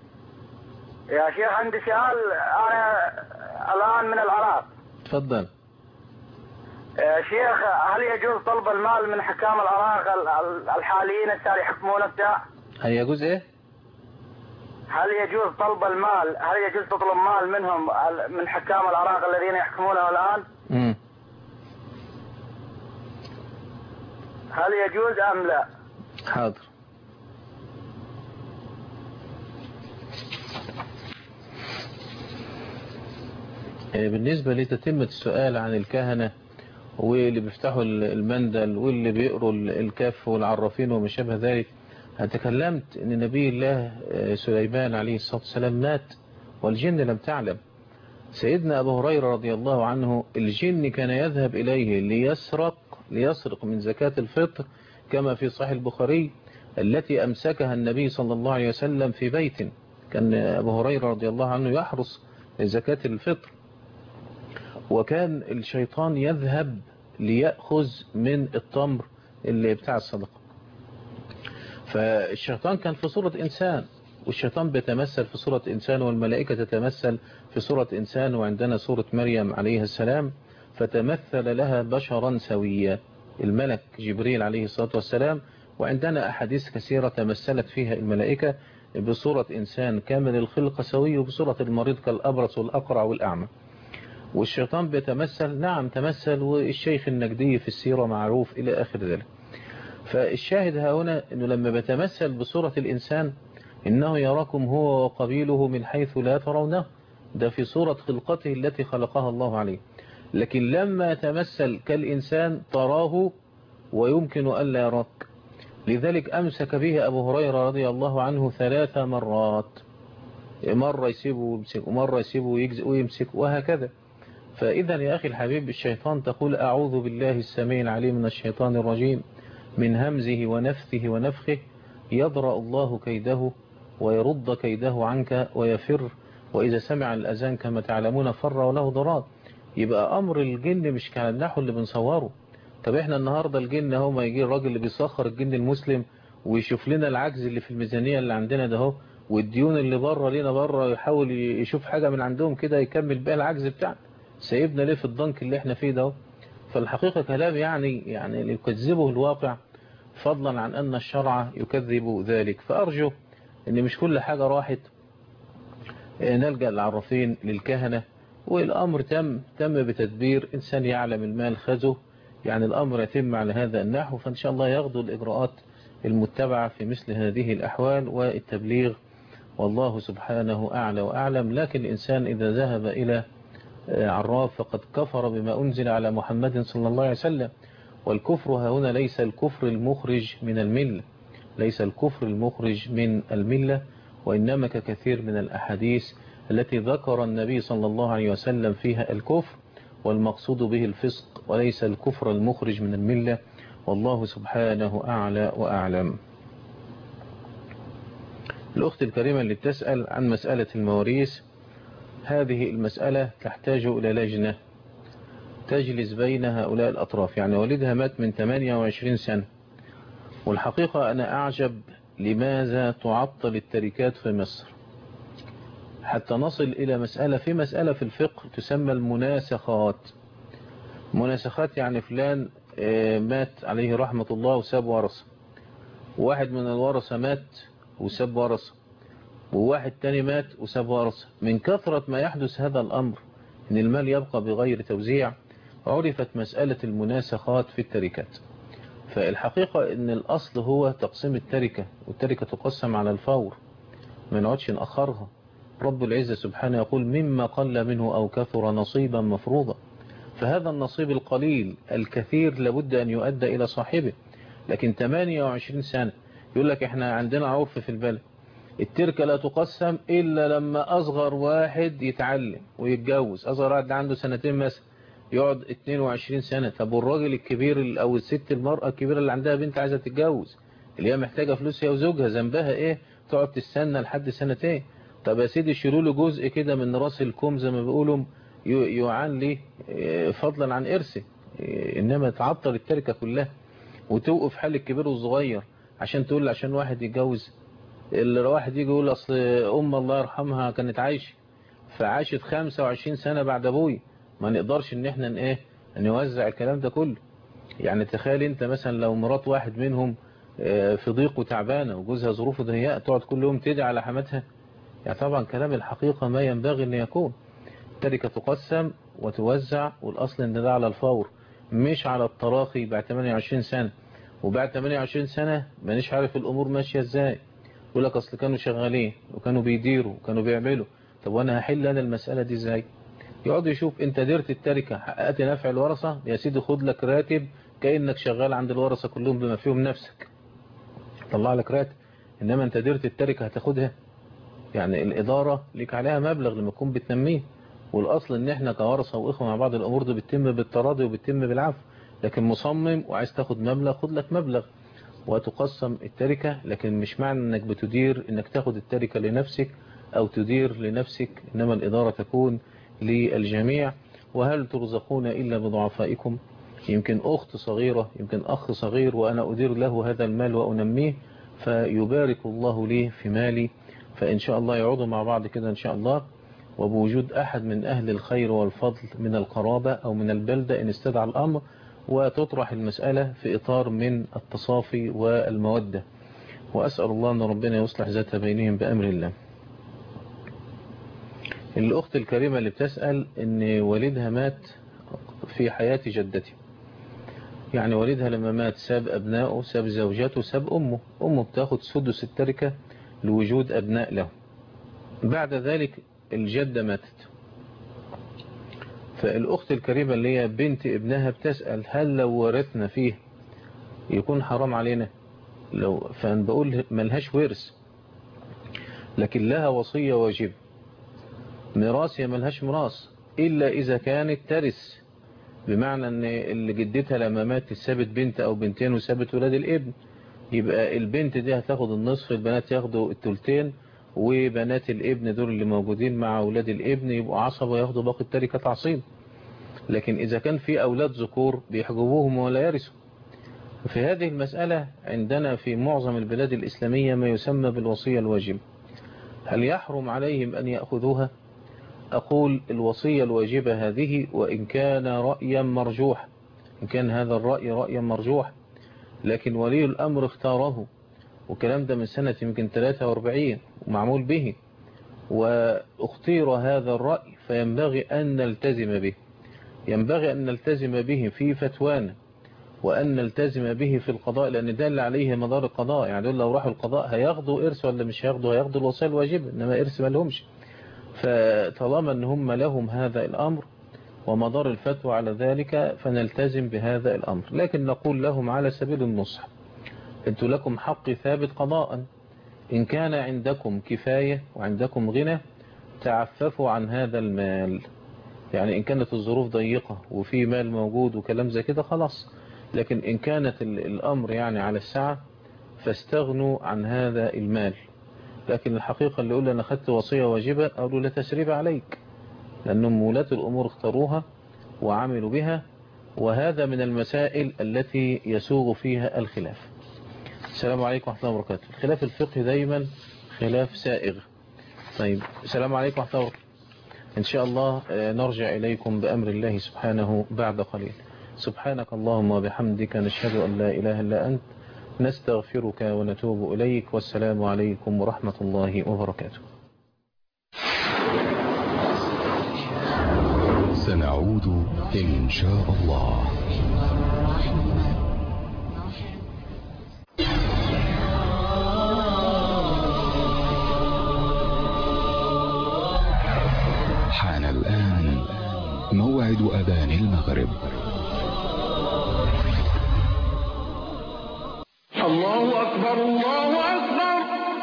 يا شيخ عندي سؤال أنا الآن من العراق تفضل يا شيخ هل يجوز طلب المال من حكام العراق ال- ال- الحاليين اللي يحكمون بتاع؟ هل يجوز ايه هل يجوز طلب المال هل يجوز تطلب مال منهم ال- من حكام العراق الذين يحكمونه الآن؟ مم. هل يجوز أم لا؟ حاضر آه، بالنسبة لتتمة السؤال عن الكهنة واللي بيفتحوا ال- المندل واللي بيقروا ال- الكف والعرافين وما شابه ذلك تكلمت ان نبي الله آه، سليمان عليه الصلاة والسلام مات والجن لم تعلم سيدنا أبو هريرة رضي الله عنه الجن كان يذهب إليه ليسرق ليسرق من زكاة الفطر كما في صحيح البخاري التي أمسكها النبي صلى الله عليه وسلم في بيت كان أبو هريرة رضي الله عنه يحرص زكاة الفطر وكان الشيطان يذهب ليأخذ من التمر اللي بتاع الصدقة فالشيطان كان في صورة إنسان والشيطان بيتمثل في صورة إنسان والملائكة تتمثل في صورة إنسان وعندنا صورة مريم عليه السلام فتمثل لها بشرا سويا الملك جبريل عليه الصلاة والسلام وعندنا أحاديث كثيرة تمثلت فيها الملائكة بصورة إنسان كامل الخلق سوي وبصورة المريض كالأبرص والأقرع والأعمى والشيطان بيتمثل نعم تمثل والشيخ النجدي في السيرة معروف إلى آخر ذلك فالشاهد هنا أنه لما بيتمثل بصورة الإنسان إنه يراكم هو وقبيله من حيث لا ترونه ده في صورة خلقته التي خلقها الله عليه لكن لما يتمثل كالإنسان تراه ويمكن ألا يراك لذلك أمسك به أبو هريرة رضي الله عنه ثلاث مرات مرة يسيبه ويمسك ومرة يسيبه ويجزئ ويمسك وهكذا فإذا يا أخي الحبيب الشيطان تقول أعوذ بالله السميع العليم من الشيطان الرجيم من همزه ونفثه ونفخه يضرأ الله كيده ويرد كيده عنك ويفر وإذا سمع الأذان كما تعلمون فر وله ضرار يبقى أمر الجن مش كان النحو اللي بنصوره طب احنا النهاردة الجن اهو ما يجي الراجل اللي بيسخر الجن المسلم ويشوف لنا العجز اللي في الميزانية اللي عندنا ده اهو والديون اللي بره لينا بره يحاول يشوف حاجة من عندهم كده يكمل بيها العجز بتاعنا سايبنا ليه في الضنك اللي احنا فيه ده اهو فالحقيقة كلام يعني يعني اللي يكذبه الواقع فضلا عن أن الشرع يكذب ذلك فأرجو أن مش كل حاجة راحت نلجأ للعرافين للكهنة والأمر تم تم بتدبير إنسان يعلم المال خذه يعني الأمر يتم على هذا النحو فإن شاء الله ياخذوا الإجراءات المتبعة في مثل هذه الأحوال والتبليغ والله سبحانه أعلى وأعلم لكن الإنسان إذا ذهب إلى عراف فقد كفر بما أنزل على محمد صلى الله عليه وسلم والكفر هنا ليس الكفر المخرج من الملة ليس الكفر المخرج من الملة وإنما ككثير من الأحاديث التي ذكر النبي صلى الله عليه وسلم فيها الكفر والمقصود به الفسق وليس الكفر المخرج من الملة والله سبحانه أعلى وأعلم الأخت الكريمة اللي تسأل عن مسألة المواريث هذه المسألة تحتاج إلى لجنة تجلس بين هؤلاء الأطراف يعني والدها مات من 28 سنة والحقيقة أنا أعجب لماذا تعطل التركات في مصر حتى نصل إلى مسألة في مسألة في الفقه تسمى المناسخات مناسخات يعني فلان مات عليه رحمة الله وساب ورثة واحد من الورثة مات وساب ورثة وواحد تاني مات وساب ورثة من كثرة ما يحدث هذا الأمر إن المال يبقى بغير توزيع عرفت مسألة المناسخات في التركات فالحقيقة إن الأصل هو تقسيم التركة والتركة تقسم على الفور ما نقعدش نأخرها رب العزة سبحانه يقول مما قل منه أو كثر نصيبا مفروضا فهذا النصيب القليل الكثير لابد أن يؤدى إلى صاحبه لكن 28 سنة يقول لك احنا عندنا عرف في البلد التركة لا تقسم إلا لما أصغر واحد يتعلم ويتجوز أصغر واحد عنده سنتين مثلا يقعد 22 سنة طب والراجل الكبير أو الست المرأة الكبيرة اللي عندها بنت عايزة تتجوز اللي هي محتاجة فلوس هي وزوجها ذنبها إيه تقعد تستنى لحد سنتين طب يا سيدي شيلوا له جزء كده من راس الكوم زي ما بيقولوا يعان لي فضلا عن إرثه إنما تعطل التركة كلها وتوقف حال الكبير والصغير عشان تقول عشان واحد يتجوز الواحد يجي يقول أصل أم الله يرحمها كانت عايشة فعاشت 25 سنة بعد أبوي ما نقدرش ان احنا ايه نوزع الكلام ده كله يعني تخيل انت مثلا لو مرات واحد منهم في ضيق وتعبانة وجوزها ظروفه ضيقة تقعد كل يوم تدعي على حماتها يعني طبعا كلام الحقيقة ما ينبغي ان يكون التركة تقسم وتوزع والاصل ان ده على الفور مش على التراخي بعد 28 سنة وبعد 28 سنة مانيش عارف الامور ماشية ازاي يقول لك اصل كانوا شغالين وكانوا بيديروا وكانوا بيعملوا طب وانا هحل انا المسألة دي ازاي يقعد يشوف انت ديرت التركة حققت نفع الورثة يا سيدي خد لك راتب كأنك شغال عند الورثة كلهم بما فيهم نفسك طلع لك راتب انما انت ديرت التركة هتاخدها يعني الادارة ليك عليها مبلغ لما تكون بتنميه والاصل ان احنا كورثة واخوة مع بعض الامور دي بتتم بالتراضي وبتتم بالعفو لكن مصمم وعايز تاخد مبلغ خد لك مبلغ وتقسم التركة لكن مش معنى انك بتدير انك تاخد التركة لنفسك او تدير لنفسك انما الادارة تكون للجميع وهل ترزقون إلا بضعفائكم يمكن أخت صغيرة يمكن أخ صغير وأنا أدير له هذا المال وأنميه فيبارك الله لي في مالي فإن شاء الله يعودوا مع بعض كده إن شاء الله وبوجود أحد من أهل الخير والفضل من القرابة أو من البلدة إن استدعى الأمر وتطرح المسألة في إطار من التصافي والمودة وأسأل الله أن ربنا يصلح ذات بينهم بأمر الله الأخت الكريمة اللي بتسأل إن والدها مات في حياة جدتي يعني والدها لما مات ساب أبنائه ساب زوجاته ساب أمه أمه بتاخد سدس التركة لوجود أبناء له بعد ذلك الجدة ماتت فالأخت الكريمة اللي هي بنت ابنها بتسأل هل لو ورثنا فيه يكون حرام علينا لو فأنا بقول ملهاش ورث لكن لها وصية واجبة ميراث هي ملهاش ميراث إلا إذا كانت ترث بمعنى أن اللي جدتها لما ماتت سابت بنت أو بنتين وسابت ولاد الابن يبقى البنت دي هتاخد النصف البنات ياخدوا التلتين وبنات الابن دول اللي موجودين مع أولاد الابن يبقوا عصبة وياخدوا باقي التركة تعصيب لكن إذا كان في أولاد ذكور بيحجبوهم ولا يرثوا في هذه المسألة عندنا في معظم البلاد الإسلامية ما يسمى بالوصية الواجبة هل يحرم عليهم أن يأخذوها أقول الوصية الواجبة هذه وإن كان رأيا مرجوح إن كان هذا الرأي رأيا مرجوح لكن ولي الأمر اختاره وكلام ده من سنة يمكن 43 ومعمول به واختير هذا الرأي فينبغي أن نلتزم به ينبغي أن نلتزم به في فتوانا وأن نلتزم به في القضاء لأن ده اللي عليه مدار القضاء يعني دول لو راحوا القضاء هياخدوا إرث ولا مش هياخدوا هياخدوا الوصية الواجبة إنما إرث ما لهمش فطالما أن هم لهم هذا الأمر ومدار الفتوى على ذلك فنلتزم بهذا الأمر لكن نقول لهم على سبيل النصح انتوا لكم حق ثابت قضاء إن كان عندكم كفاية وعندكم غنى تعففوا عن هذا المال يعني إن كانت الظروف ضيقة وفي مال موجود وكلام زي كده خلاص لكن إن كانت الأمر يعني على السعة فاستغنوا عن هذا المال لكن الحقيقة اللي يقول أنا خدت وصية واجبة أقول لا تسريب عليك لأنهم ولاة الأمور اختاروها وعملوا بها وهذا من المسائل التي يسوغ فيها الخلاف السلام عليكم ورحمة الله وبركاته الخلاف الفقهي دايما خلاف سائغ طيب السلام عليكم ورحمة الله وبركاته إن شاء الله نرجع إليكم بأمر الله سبحانه بعد قليل سبحانك اللهم وبحمدك نشهد أن لا إله إلا أنت نستغفرك ونتوب إليك والسلام عليكم ورحمة الله وبركاته سنعود إن شاء الله حان الآن موعد أذان المغرب الله أكبر الله أكبر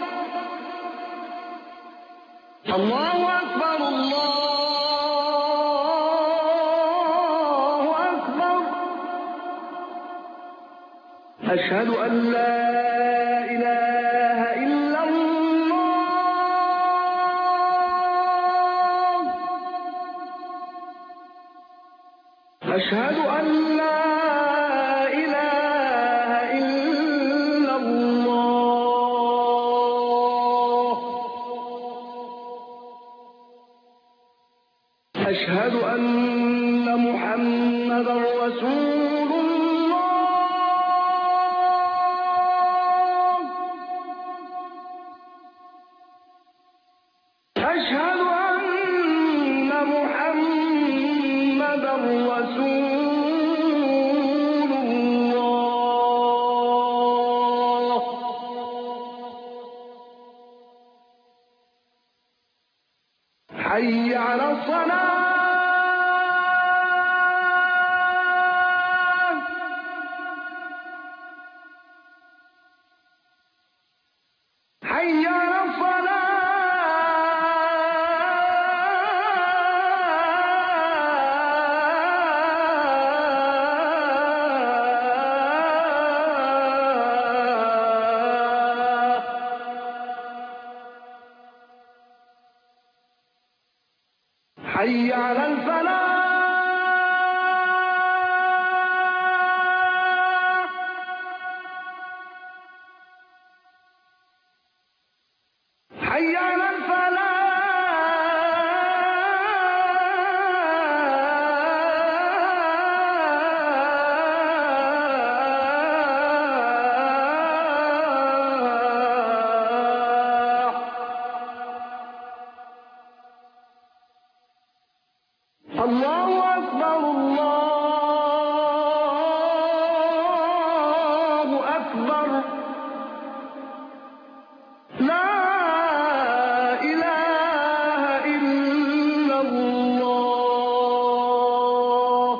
الله أكبر الله أكبر أشهد أن لا إله إلا الله أشهد أن لا إله إلا الله أشهد أن محمدا رسول الله أشهد أن محمدا رسول الله حي على الصلاة حي على الصلاة حي على الفلاح حي على الفلاح الله أكبر الله أكبر لا إله إلا الله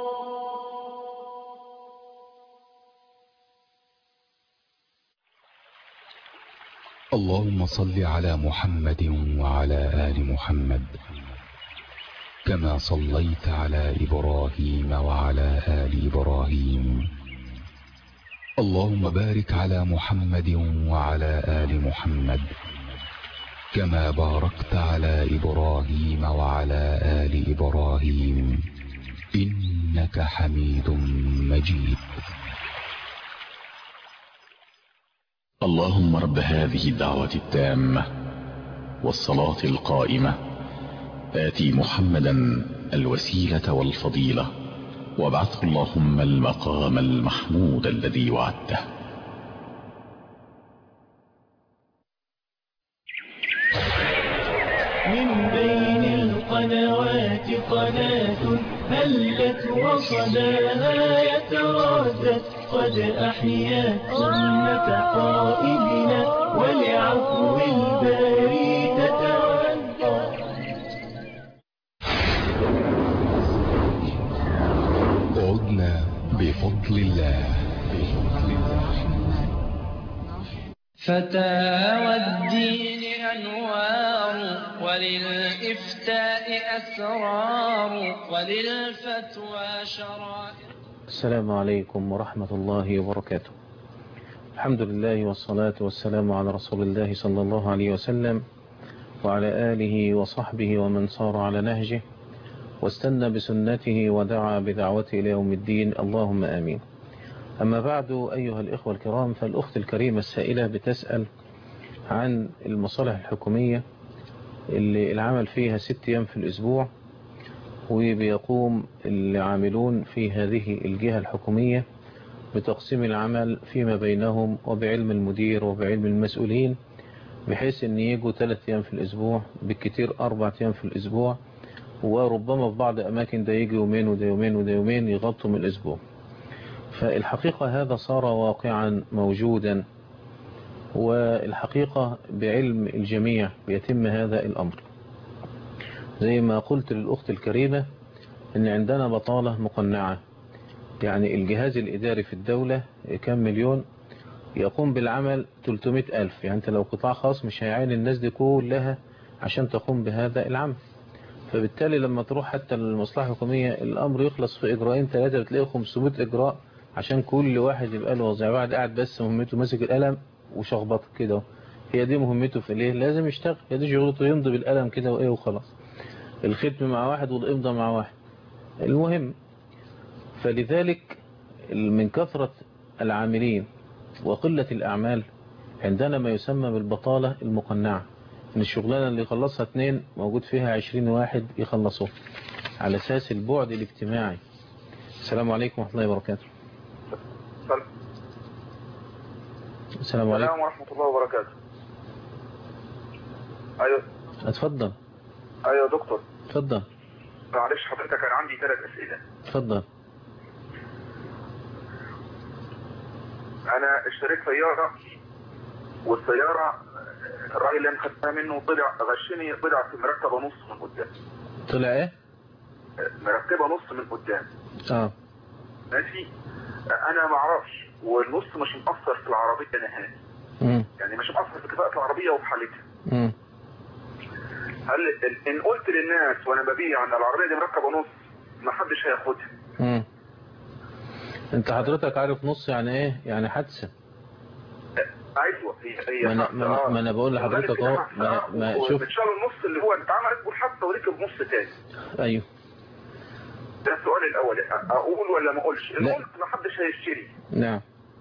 اللهم صل على محمد وعلى آل محمد كما صليت على إبراهيم وعلى آل إبراهيم اللهم بارك على محمد وعلى آل محمد كما باركت على إبراهيم وعلى آل إبراهيم إنك حميد مجيد اللهم رب هذه الدعوة التامة والصلاة القائمة آتي محمدا الوسيلة والفضيلة وابعثه اللهم المقام المحمود الذي وعدته من بين القنوات قناة هلت وصداها يتردد قد أحيا سنة قائدنا ولعفو الباري تتودد عدنا بفضل الله فتاوى الدين أنوار وللإفتاء أسرار وللفتوى شرائع السلام عليكم ورحمة الله وبركاته الحمد لله والصلاة والسلام على رسول الله صلى الله عليه وسلم وعلى آله وصحبه ومن صار على نهجه واستنى بسنته ودعا بدعوته إلى يوم الدين اللهم آمين أما بعد أيها الإخوة الكرام فالأخت الكريمة السائلة بتسأل عن المصالح الحكومية اللي العمل فيها ست أيام في الأسبوع وبيقوم العاملون في هذه الجهة الحكومية بتقسيم العمل فيما بينهم وبعلم المدير وبعلم المسؤولين بحيث ان يجوا ثلاث ايام في الاسبوع بالكتير اربع ايام في الاسبوع وربما في بعض اماكن ده يجي يومين وده يومين وده يومين يغطوا من الاسبوع فالحقيقة هذا صار واقعا موجودا والحقيقة بعلم الجميع بيتم هذا الامر زي ما قلت للاخت الكريمة ان عندنا بطالة مقنعة يعني الجهاز الاداري في الدولة كم مليون يقوم بالعمل 300 ألف يعني أنت لو قطاع خاص مش هيعين الناس دي كلها عشان تقوم بهذا العمل فبالتالي لما تروح حتى المصلحة الحكومية الأمر يخلص في إجراءين ثلاثة بتلاقي 500 إجراء عشان كل واحد يبقى له وظيفة واحد قاعد بس مهمته ماسك القلم وشخبط كده هي دي مهمته في الايه لازم يشتغل هي دي شغلته يمضي بالقلم كده وايه وخلاص الختم مع واحد والإمضة مع واحد المهم فلذلك من كثرة العاملين وقلة الأعمال عندنا ما يسمى بالبطالة المقنعة ان الشغلانة اللي يخلصها اتنين موجود فيها عشرين واحد يخلصوه على أساس البعد الاجتماعي السلام عليكم ورحمة الله وبركاته السلام عليكم السلام ورحمة الله وبركاته ايوه اتفضل ايوه يا دكتور اتفضل معلش حضرتك كان عندي ثلاث اسئله اتفضل انا اشتريت سياره والسياره الراجل اللي انا خدتها منه طلع غشني طلع في مركبه نص من قدام طلع ايه مركبه نص من قدام اه ماشي انا ما اعرفش والنص مش مأثر في العربيه نهائي مم. يعني مش مأثر في كفاءه العربيه وفي حالتها مم. هل ان قلت للناس وانا ببيع ان العربيه دي مركبه نص ما حدش هياخدها مم. انت حضرتك عارف نص يعني ايه يعني حادثة ايوه هي هي ما انا, حادثة، ما أنا, آه. ما أنا بقول لحضرتك اهو ما, ما شوف وبتشال النص اللي هو اتعملت والحادثه وركب نص تاني ايوه ده السؤال الاول اقول ولا ما اقولش ان لا. قلت ما حدش هيشتري نعم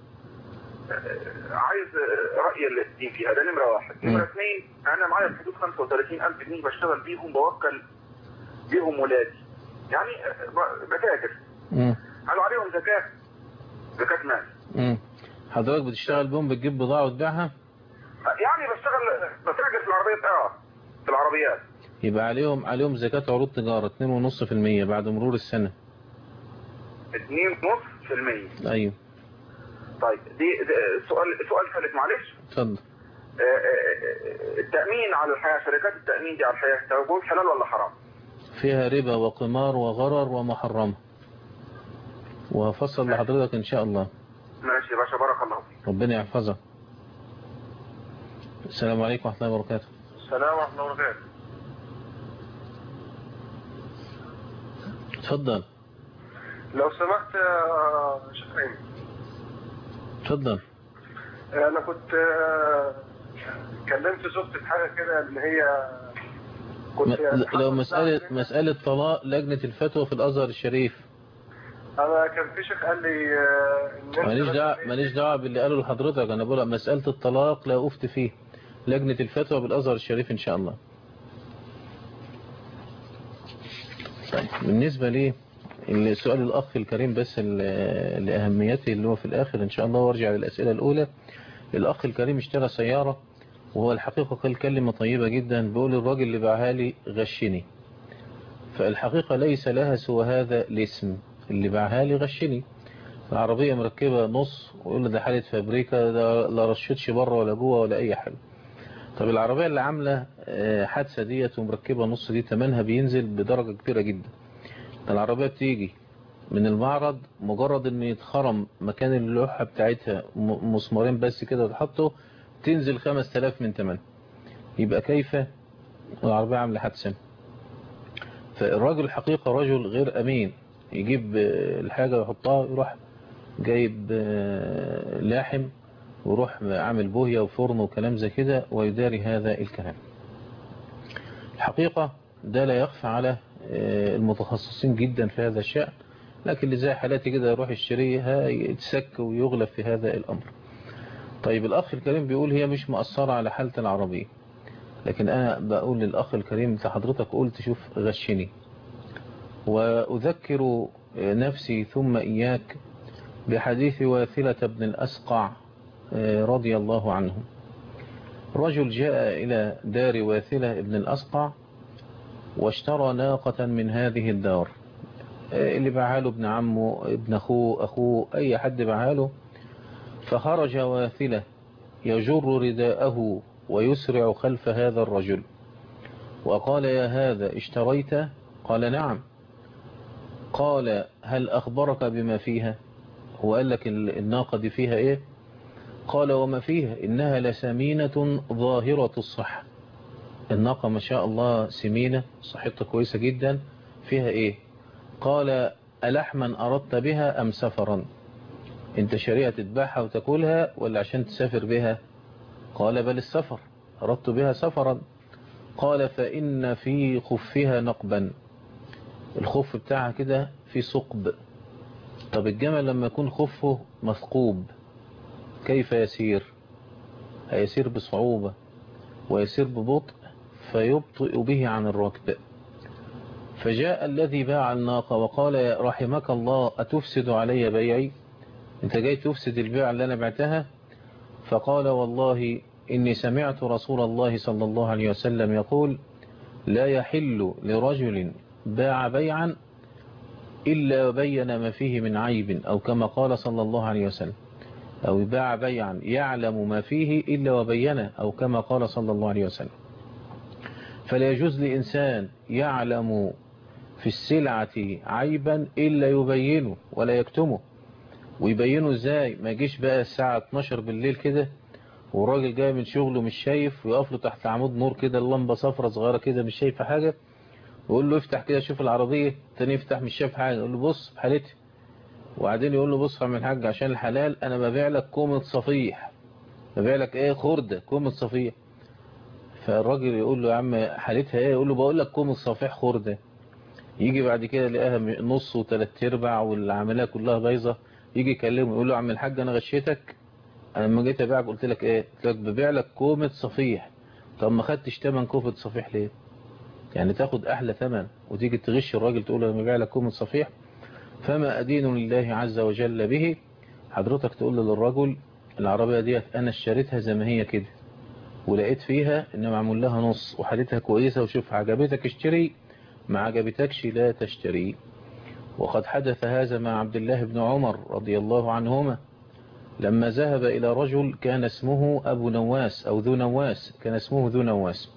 عايز رأي الاثنين فيها ده نمرة واحد مم. نمرة اثنين أنا معايا في حدود 35000 جنيه بشتغل بيهم بوكل بيهم ولادي يعني ب- بتاجر مم. هل عليهم زكاة؟ زكاة مال مم. حضرتك بتشتغل بهم بتجيب بضاعة وتبيعها يعني بشتغل بتاجر في العربيات اه في العربيات يبقى عليهم عليهم زكاة عروض تجارة 2.5% بعد مرور السنة 2.5% ايوه طيب دي ده سؤال سؤال ثالث معلش اتفضل آه، آه، آه، التأمين على الحياة شركات التأمين دي على الحياة توجه حلال ولا حرام؟ فيها ربا وقمار وغرر ومحرمة وهفصل لحضرتك ان شاء الله ماشي يا باشا بارك الله فيك ربنا يحفظك السلام عليكم ورحمة الله وبركاته السلام ورحمة الله وبركاته اتفضل لو سمحت يا شيخ ايمن اتفضل انا كنت آه، كلمت زوجتي في حاجه كده ان هي كنت م- لو مسألة مسألة طلاق لجنة الفتوى في الأزهر الشريف انا كان في شيخ قال لي آه، ان انت ماليش بس- دعوة ماليش دعوة باللي قاله لحضرتك أنا بقول مسألة الطلاق لا أفتي فيه لجنة الفتوى بالأزهر الشريف إن شاء الله طيب بالنسبة لي السؤال الأخ الكريم بس ل- لأهميته اللي هو في الآخر إن شاء الله وارجع للأسئلة الأولى الأخ الكريم اشترى سيارة وهو الحقيقة قال كلمة طيبة جدا بيقول الراجل اللي باعها لي غشني فالحقيقة ليس لها سوى هذا الاسم اللي باعها لي غشني العربية مركبة نص ويقول له ده حالة فابريكا ده لا رشتش بره ولا جوه ولا أي حاجة طب العربية اللي عاملة آه، حادثة ديت ومركبة نص دي تمنها بينزل بدرجة كبيرة جدا ده العربية بتيجي من المعرض مجرد ان يتخرم مكان اللوحة بتاعتها م- مسمارين بس كده وتحطه تنزل 5000 من ثمن يبقى كيف العربية عاملة حادثة فالراجل الحقيقة رجل غير أمين يجيب الحاجة ويحطها يروح جايب لاحم ويروح عامل بوهية وفرن وكلام زي كده ويداري هذا الكلام الحقيقة ده لا يخفى على المتخصصين جدا في هذا الشأن لكن اللي زي حالاتي كده يروح يشتريها يتسك ويغلب في هذا الأمر طيب الأخ الكريم بيقول هي مش مؤثرة على حالة العربية لكن أنا بقول للأخ الكريم أنت حضرتك قلت شوف غشني وأذكر نفسي ثم إياك بحديث واثلة بن الأسقع رضي الله عنه رجل جاء إلى دار واثلة بن الأسقع واشترى ناقة من هذه الدار اللي بعاله ابن عمه ابن أخوه أخوه أي حد بعاله فخرج واثلة يجر رداءه ويسرع خلف هذا الرجل وقال يا هذا اشتريت قال نعم قال هل أخبرك بما فيها هو قال لك الناقة دي فيها ايه قال وما فيها إنها لسمينة ظاهرة الصحة الناقة ما شاء الله سمينة صحتها كويسة جدا فيها ايه قال ألحما أردت بها أم سفرا انت شريعة تذبحها وتاكلها ولا عشان تسافر بها قال بل السفر أردت بها سفرا قال فإن في خفها نقبا الخف بتاعها كده في ثقب طب الجمل لما يكون خفه مثقوب كيف يسير هيسير بصعوبة ويسير ببطء فيبطئ به عن الركب فجاء الذي باع الناقة وقال يا رحمك الله أتفسد علي بيعي انت جاي تفسد البيع اللي أنا بعتها فقال والله إني سمعت رسول الله صلى الله عليه وسلم يقول لا يحل لرجل باع بيعا إلا بين ما فيه من عيب أو كما قال صلى الله عليه وسلم أو باع بيعا يعلم ما فيه إلا وبينه أو كما قال صلى الله عليه وسلم فلا يجوز لإنسان يعلم في السلعة عيبا إلا يبينه ولا يكتمه ويبينه ازاي ما يجيش بقى الساعة 12 بالليل كده والراجل جاي من شغله مش شايف ويقف له تحت عمود نور كده اللمبة صفرة صغيرة كده مش شايفة حاجة ويقول له افتح كده شوف العربية تاني يفتح مش شايف حاجة يقول له بص بحالتي وبعدين يقول له بص من الحاج عشان الحلال انا ببيع لك كومة صفيح ببيع لك ايه خردة كومة صفيح فالراجل يقول له يا عم حالتها ايه يقول له بقول لك كومة صفيح خردة يجي بعد كده يلاقيها نص وثلاث ارباع والعمليه كلها بايظه يجي يكلمه يقول له يا عم الحاج انا غشيتك انا لما جيت ابيعك قلت لك ايه قلت لك ببيع لك كومه صفيح طب ما خدتش ثمن كومه صفيح ليه يعني تاخد احلى ثمن وتيجي تغش الراجل تقول له انا ببيع لك كومه صفيح فما ادين لله عز وجل به حضرتك تقول له للرجل العربيه ديت انا اشتريتها زي ما هي كده ولقيت فيها ان معمول لها نص وحالتها كويسه وشوف عجبتك اشتري ما عجبتكش لا تشتري وقد حدث هذا مع عبد الله بن عمر رضي الله عنهما لما ذهب إلى رجل كان اسمه أبو نواس أو ذو نواس كان اسمه ذو نواس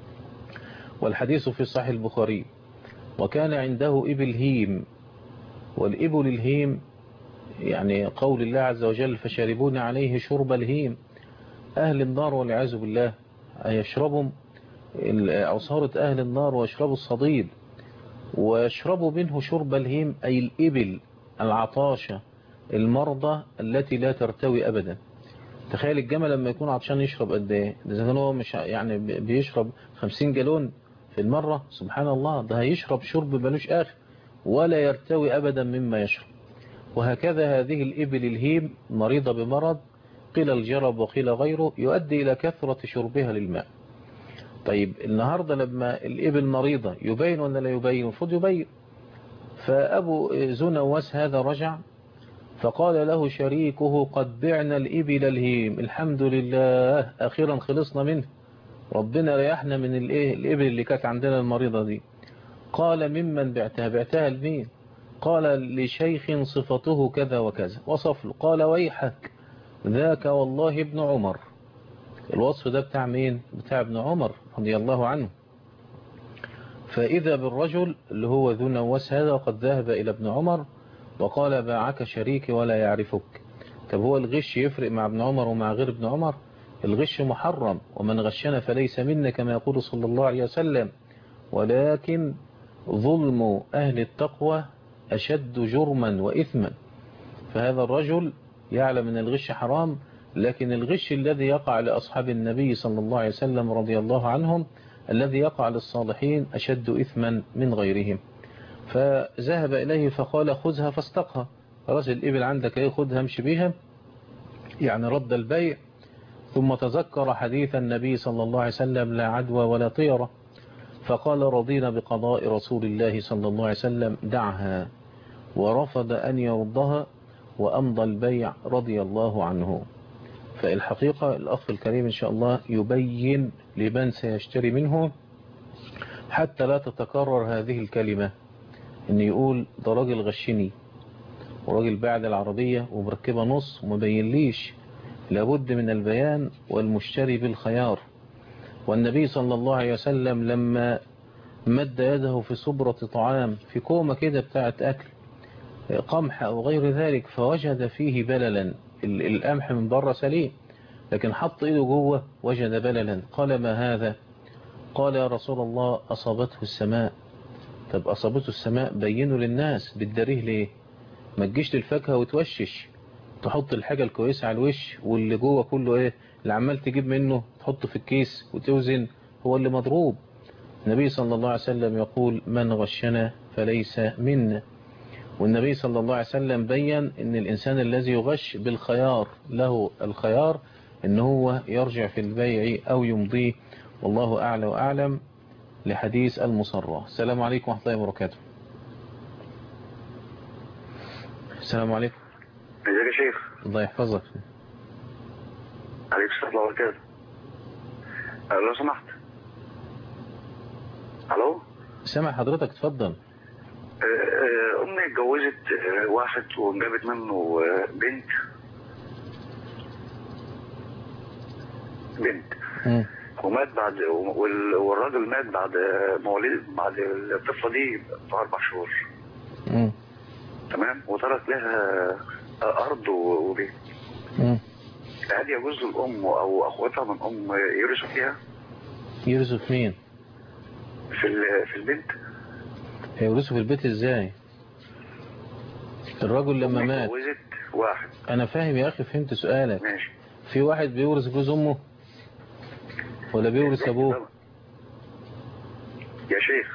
والحديث في صحيح البخاري وكان عنده إبل هيم والإبل الهيم يعني قول الله عز وجل فشاربون عليه شرب الهيم أهل النار والعياذ بالله يشربوا عصارة أهل النار ويشربوا الصديد ويشربوا منه شرب الهيم أي الإبل العطاشة المرضى التي لا ترتوي أبدا تخيل الجمل لما يكون عطشان يشرب قد ايه إذا كان هو مش يعني بيشرب 50 جالون في المرة سبحان الله ده هيشرب شرب ملوش آخر ولا يرتوي أبدا مما يشرب وهكذا هذه الإبل الهيم مريضة بمرض قيل الجرب وقيل غيره يؤدي إلى كثرة شربها للماء طيب النهاردة لما الإبل مريضة يبين ولا لا يبين المفروض يبين فأبو ذو نواس هذا رجع فقال له شريكه قد بعنا الإبل الهيم الحمد لله أخيرا خلصنا منه ربنا ريحنا من الإيه الإبل اللي كانت عندنا المريضة دي قال ممن بعتها بعتها لمين قال لشيخ صفته كذا وكذا وصف له قال ويحك ذاك والله ابن عمر الوصف ده بتاع مين بتاع ابن عمر رضي الله عنه فإذا بالرجل اللي هو ذو نواس هذا وقد ذهب إلى ابن عمر وقال باعك شريكي ولا يعرفك طب هو الغش يفرق مع ابن عمر ومع غير ابن عمر الغش محرم ومن غشنا فليس منا كما يقول صلى الله عليه وسلم ولكن ظلم أهل التقوى أشد جرما وإثما فهذا الرجل يعلم أن الغش حرام لكن الغش الذي يقع لأصحاب النبي صلى الله عليه وسلم رضي الله عنهم الذي يقع للصالحين أشد إثما من غيرهم فذهب إليه فقال خذها فاستقها رجل الإبل عندك ايه خذها امشي بيها يعني رد البيع ثم تذكر حديث النبي صلى الله عليه وسلم لا عدوى ولا طيرة فقال رضينا بقضاء رسول الله صلى الله عليه وسلم دعها ورفض أن يردها وأمضى البيع رضي الله عنه فالحقيقة الأخ الكريم إن شاء الله يبين لمن سيشتري منه حتى لا تتكرر هذه الكلمة إن يقول ده راجل غشني وراجل بعد العربية ومركبة نص ومبين ليش لابد من البيان والمشتري بالخيار والنبي صلى الله عليه وسلم لما مد يده في صبرة طعام في كومة كده بتاعت أكل قمح أو غير ذلك فوجد فيه بللا القمح من بره سليم لكن حط إيده جوه وجد بللا قال ما هذا قال يا رسول الله أصابته السماء طب أصابته السماء بينه للناس بالدريه ليه ما تجيش للفاكهة وتوشش تحط الحاجة الكويسة على الوش واللي جوه كله ايه اللي عمال تجيب منه تحطه في الكيس وتوزن هو اللي مضروب النبي صلى الله عليه وسلم يقول من غشنا فليس منا والنبي صلى الله عليه وسلم بين ان الانسان الذي يغش بالخيار له الخيار ان هو يرجع في البيع او يمضيه والله اعلى واعلم لحديث المصرة السلام عليكم ورحمة الله وبركاته السلام عليكم ازيك يا شيخ الله يحفظك عليك السلام وبركاته أه، لو سمحت الو سامع حضرتك اتفضل أه، أه، امي اتجوزت أه، واحد وجابت منه أه، بنت بنت مم. ومات بعد وال- والراجل مات بعد مواليد بعد الطفله دي باربع شهور مم. تمام وترك لها ارض و- وبيت مم. هل يجوز الام او اخواتها من ام يرثوا فيها يرثوا في مين في ال- في البنت هيورثوا في البيت ازاي الرجل لما مات اتجوزت واحد انا فاهم يا اخي فهمت سؤالك ماشي في واحد بيورث جوز امه ولا بيورث ابوه يا شيخ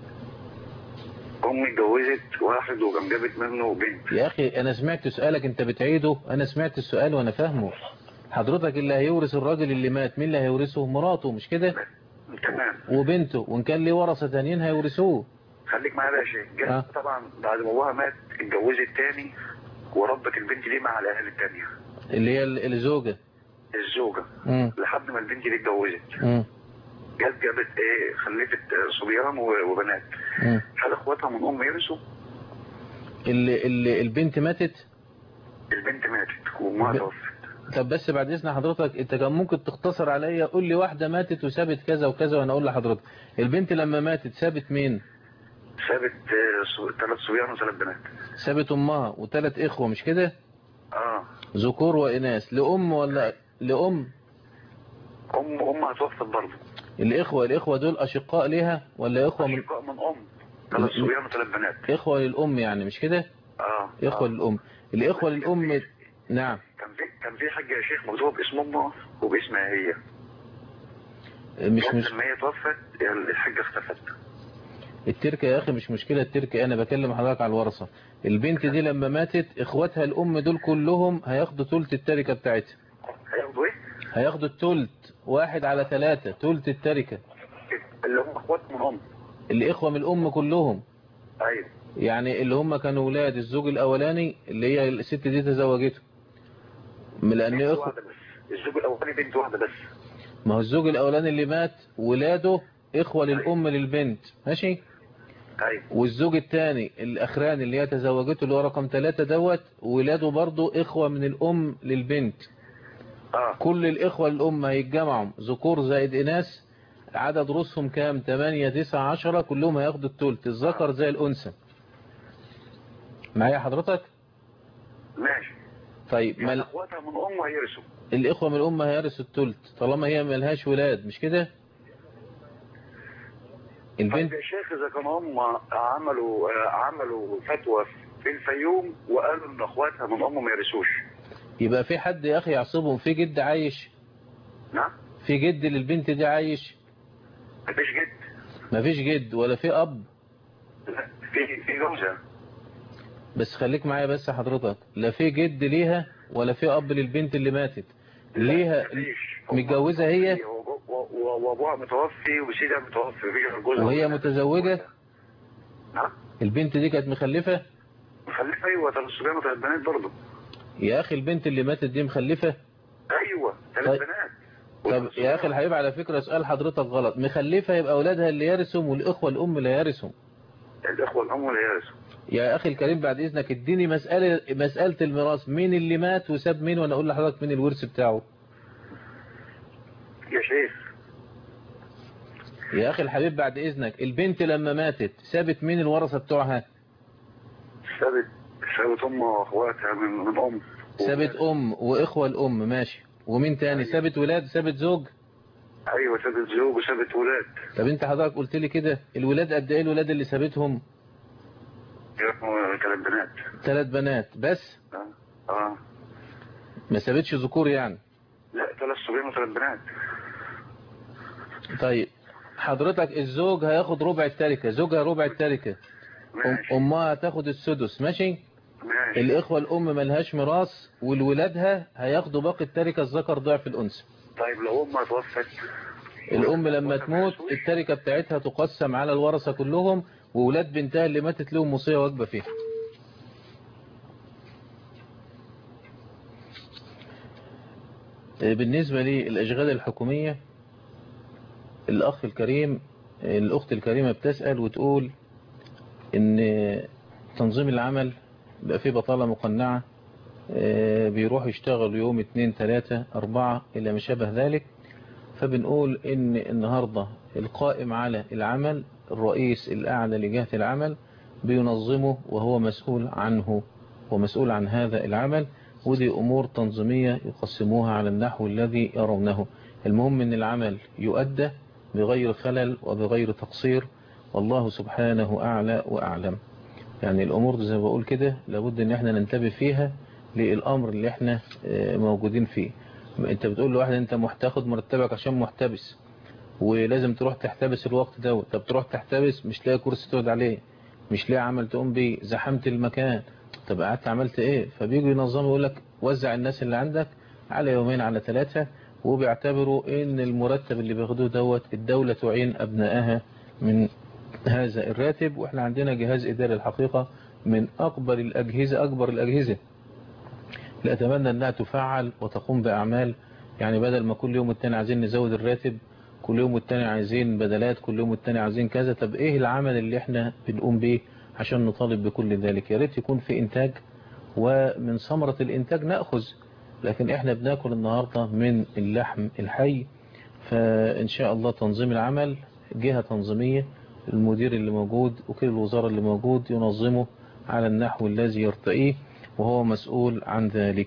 امي اتجوزت واحد وكان جابت منه بنت يا اخي انا سمعت سؤالك انت بتعيده انا سمعت السؤال وانا فاهمه حضرتك اللي هيورث الراجل اللي مات مين اللي هيورثه مراته مش كده تمام وبنته وان كان ليه ورثه تانيين هيورثوه خليك معايا بقى يا شيخ جت آه. طبعا بعد ما ابوها مات اتجوزت تاني وربت البنت دي مع الاهل التانية اللي هي ال- الزوجه الزوجة مم. لحد ما البنت دي اتجوزت مم. جت جابت ايه خلفت آه، صبيان و- وبنات مم. هل اخواتها من ام يرثوا اللي اللي البنت ماتت البنت ماتت وامها ب- توفت طب بس بعد اذن حضرتك انت كان ممكن تختصر عليا قول لي واحده ماتت وسابت كذا وكذا وانا اقول لحضرتك البنت لما ماتت سابت مين سابت ثلاث صبيان وثلاث بنات سابت امها وثلاث اخوه مش كده اه ذكور واناث لام ولا لام ام امها توفت برضه الاخوه الاخوه دول اشقاء ليها ولا اخوه من اشقاء من ام ثلاث صبيان وثلاث بنات اخوه للام يعني مش كده اه اخوه للام الاخوه للام نعم كان في كان في حاجه يا شيخ مكتوبه باسم امها وباسمها هي مش جت مش لما هي توفت الحاجه اختفت التركه يا اخي مش مشكله التركه انا بكلم حضرتك على الورثه البنت دي لما ماتت اخواتها الام دول كلهم هياخدوا ثلث التركه بتاعتها هياخدوا ايه؟ هياخدوا الثلث واحد على ثلاثة ثلث التركه اللي هم اخوات من ام الاخوه من الام كلهم ايوه يعني اللي هم كانوا ولاد الزوج الاولاني اللي هي الست دي تزوجته لان بنت اخو واحده بس الزوج الاولاني بنت واحده بس ما هو الزوج الاولاني اللي مات ولاده اخوه للام للبنت ماشي ايوه والزوج الثاني الاخراني اللي هي تزوجته اللي هو رقم ثلاثة دوت ولاده برضو اخوه من الام للبنت اه كل الاخوه للام هيتجمعوا ذكور زائد اناث عدد رؤوسهم كام 8 9 10 كلهم هياخدوا الثلث الذكر زي الانثى معايا حضرتك ماشي طيب يعني ما اخواتها من ام هيرثوا الإخوة من الأم هيرثوا الثلث طالما هي ملهاش ولاد مش كده البنت طيب يا شيخ اذا كانوا هم عملوا آه، عملوا فتوى في الفيوم وقالوا ان اخواتها من ام ما يرثوش يبقى في حد يا أخي يعصبهم في جد عايش نعم في جد للبنت دي عايش مفيش جد مفيش جد ولا في أب لا في في جوزها بس خليك معايا بس حضرتك لا في جد ليها ولا في أب للبنت اللي ماتت ليها متجوزة هي و- و- وابوها متوفي وسيدها متوفي مفيش غير جوزها وهي متزوجة نعم البنت دي كانت مخلفة مخلفه ايوه ثلاث صبيان وثلاث بنات برضه يا أخي البنت اللي ماتت دي مخلفة ايوه ثلاث طيب. بنات طب يا أخي الحبيب على فكرة سؤال حضرتك غلط مخلفة يبقى أولادها اللي يرثهم والإخوة الأم اللي يرثهم الاخوه الام ولا يرثوا يا أخي الكريم بعد إذنك اديني مسألة مسألة الميراث مين اللي مات وساب مين وأنا أقول لحضرتك مين الورث بتاعه يا شيخ يا أخي الحبيب بعد إذنك البنت لما ماتت سابت مين الورثة بتوعها سابت سابت امها واخواتها من من ام سابت أم وإخوة الأم ماشي ومين تاني سابت ولاد سابت زوج ايوه سابت زوج وسابت ولاد طب انت حضرتك قلت لي كده الولاد قد ايه الولاد اللي سابتهم ثلاث بنات ثلاث بنات بس اه اه ما سابتش ذكور يعني لا ثلاث صبيان وثلاث بنات طيب حضرتك الزوج هياخد ربع التركة زوجها ربع التركة أم امها هتاخد السدس ماشي ماشي الاخوة الام ملهاش ميراث والولادها هياخدوا باقي التركة الذكر ضعف الانثى طيب لو امها توفت الام لما تموت التركة بتاعتها تقسم على الورثة كلهم وولاد بنتها اللي ماتت لهم وصية واجبة فيها بالنسبة للأشغال الحكومية الأخ الكريم الأخت الكريمة بتسأل وتقول إن تنظيم العمل بقى فيه بطالة مقنعة آه، بيروحوا يشتغلوا يوم اتنين تلاتة أربعة إلى ما شابه ذلك فبنقول إن النهاردة القائم على العمل الرئيس الأعلى لجهة العمل بينظمه وهو مسؤول عنه ومسؤول عن هذا العمل ودي أمور تنظيمية يقسموها على النحو الذي يرونه المهم أن العمل يؤدى بغير خلل وبغير تقصير والله سبحانه أعلى وأعلم يعني الأمور دي زي ما بقول كده لابد أن احنا ننتبه فيها للأمر اللي احنا آه، موجودين فيه انت بتقول لواحد انت محتاخد مرتبك عشان محتبس ولازم تروح تحتبس الوقت ده طب تروح تحتبس مش لاقي كرسي تقعد عليه مش لاقي عمل تقوم بيه زحمت المكان طب قعدت عملت ايه فبيجوا ينظموا يقول لك وزع الناس اللي عندك على يومين على ثلاثة وبيعتبروا ان المرتب اللي بياخدوه دوت الدولة تعين ابنائها من هذا الراتب واحنا عندنا جهاز اداري الحقيقة من اكبر الاجهزة اكبر الاجهزة لأتمنى أنها تفعل وتقوم بأعمال يعني بدل ما كل يوم والتاني عايزين نزود الراتب كل يوم والتاني عايزين بدلات كل يوم والتاني عايزين كذا طب إيه العمل اللي إحنا بنقوم بيه عشان نطالب بكل ذلك يا ريت يكون في إنتاج ومن ثمرة الإنتاج نأخذ لكن إحنا بناكل النهاردة من اللحم الحي فإن شاء الله تنظيم العمل جهة تنظيمية المدير اللي موجود وكيل الوزارة اللي موجود ينظمه على النحو الذي يرتقيه وهو مسؤول عن ذلك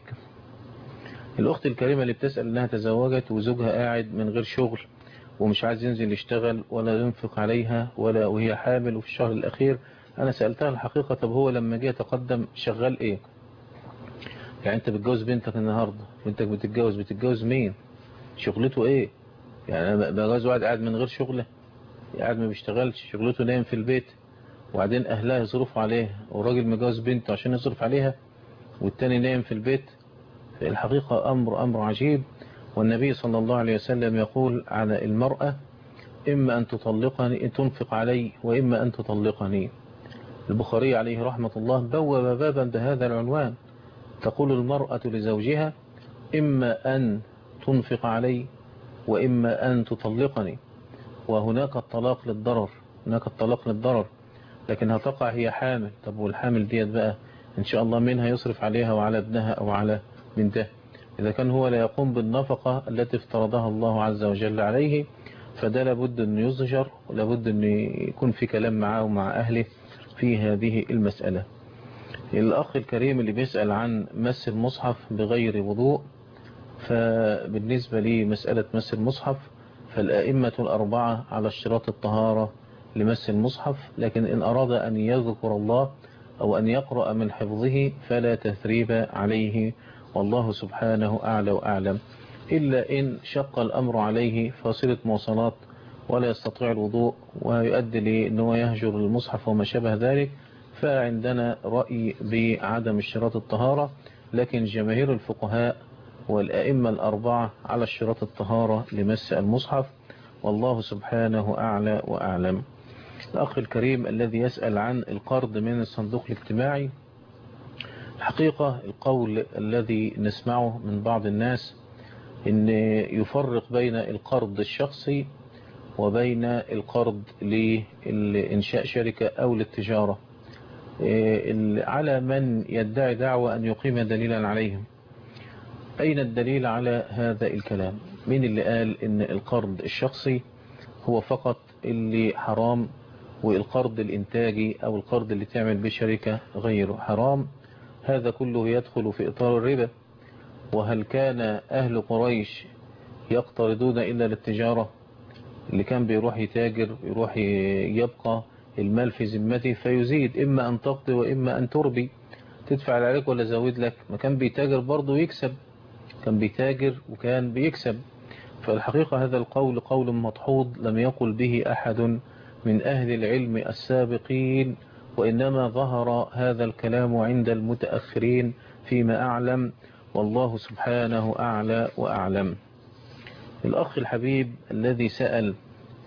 الأخت الكريمة اللي بتسأل أنها تزوجت وزوجها قاعد من غير شغل ومش عايز ينزل يشتغل ولا ينفق عليها ولا وهي حامل وفي الشهر الأخير أنا سألتها الحقيقة طب هو لما جه يتقدم شغال إيه يعني أنت بتجوز بنتك النهاردة بنتك بتتجوز بتتجوز مين شغلته إيه يعني أنا بجوز واحد قاعد من غير شغله قاعد ما بيشتغلش شغلته نايم في البيت وبعدين أهلها يصرفوا عليها والراجل مجوز بنته عشان يصرف عليها والتاني نايم في البيت في الحقيقة أمر أمر عجيب والنبي صلى الله عليه وسلم يقول على المرأة إما أن تطلقني تنفق علي وإما أن تطلقني البخاري عليه رحمة الله بوب بابا بهذا العنوان تقول المرأة لزوجها إما أن تنفق علي وإما أن تطلقني وهناك الطلاق للضرر هناك الطلاق للضرر لكن هتقع هي حامل طب والحامل ديت بقى إن شاء الله مين هيصرف عليها وعلى ابنها أو على بنتها إذا كان هو لا يقوم بالنفقة التي افترضها الله عز وجل عليه فده لابد أن يزجر ولابد أن يكون في كلام معه ومع أهله في هذه المسألة الأخ الكريم اللي بيسأل عن مس المصحف بغير وضوء فبالنسبة لي مسألة مس المصحف فالأئمة الأربعة على اشتراط الطهارة لمس المصحف لكن إن أراد أن يذكر الله أو أن يقرأ من حفظه فلا تثريب عليه والله سبحانه أعلى وأعلم إلا إن شق الأمر عليه فاصلة مواصلات ولا يستطيع الوضوء ويؤدي لأنه يهجر المصحف وما شابه ذلك فعندنا رأي بعدم اشتراط الطهارة لكن جماهير الفقهاء والأئمة الأربعة على اشتراط الطهارة لمس المصحف والله سبحانه أعلى وأعلم الأخ الكريم الذي يسأل عن القرض من الصندوق الاجتماعي الحقيقة القول الذي نسمعه من بعض الناس ان يفرق بين القرض الشخصي وبين القرض لإنشاء شركة أو للتجارة على من يدعي دعوة أن يقيم دليلا عليهم أين الدليل على هذا الكلام مين اللي قال ان القرض الشخصي هو فقط اللي حرام والقرض الانتاجي او القرض اللي تعمل بشركة غيره حرام هذا كله يدخل في اطار الربا وهل كان اهل قريش يقترضون الا للتجارة اللي كان بيروح يتاجر يروح يبقى المال في ذمته فيزيد اما ان تقضي واما ان تربي تدفع اللي عليك ولا زود لك ما كان بيتاجر برضه يكسب كان بيتاجر وكان بيكسب فالحقيقة هذا القول قول مضحوض لم يقل به أحد من أهل العلم السابقين وإنما ظهر هذا الكلام عند المتأخرين فيما أعلم والله سبحانه أعلى وأعلم الأخ الحبيب الذي سأل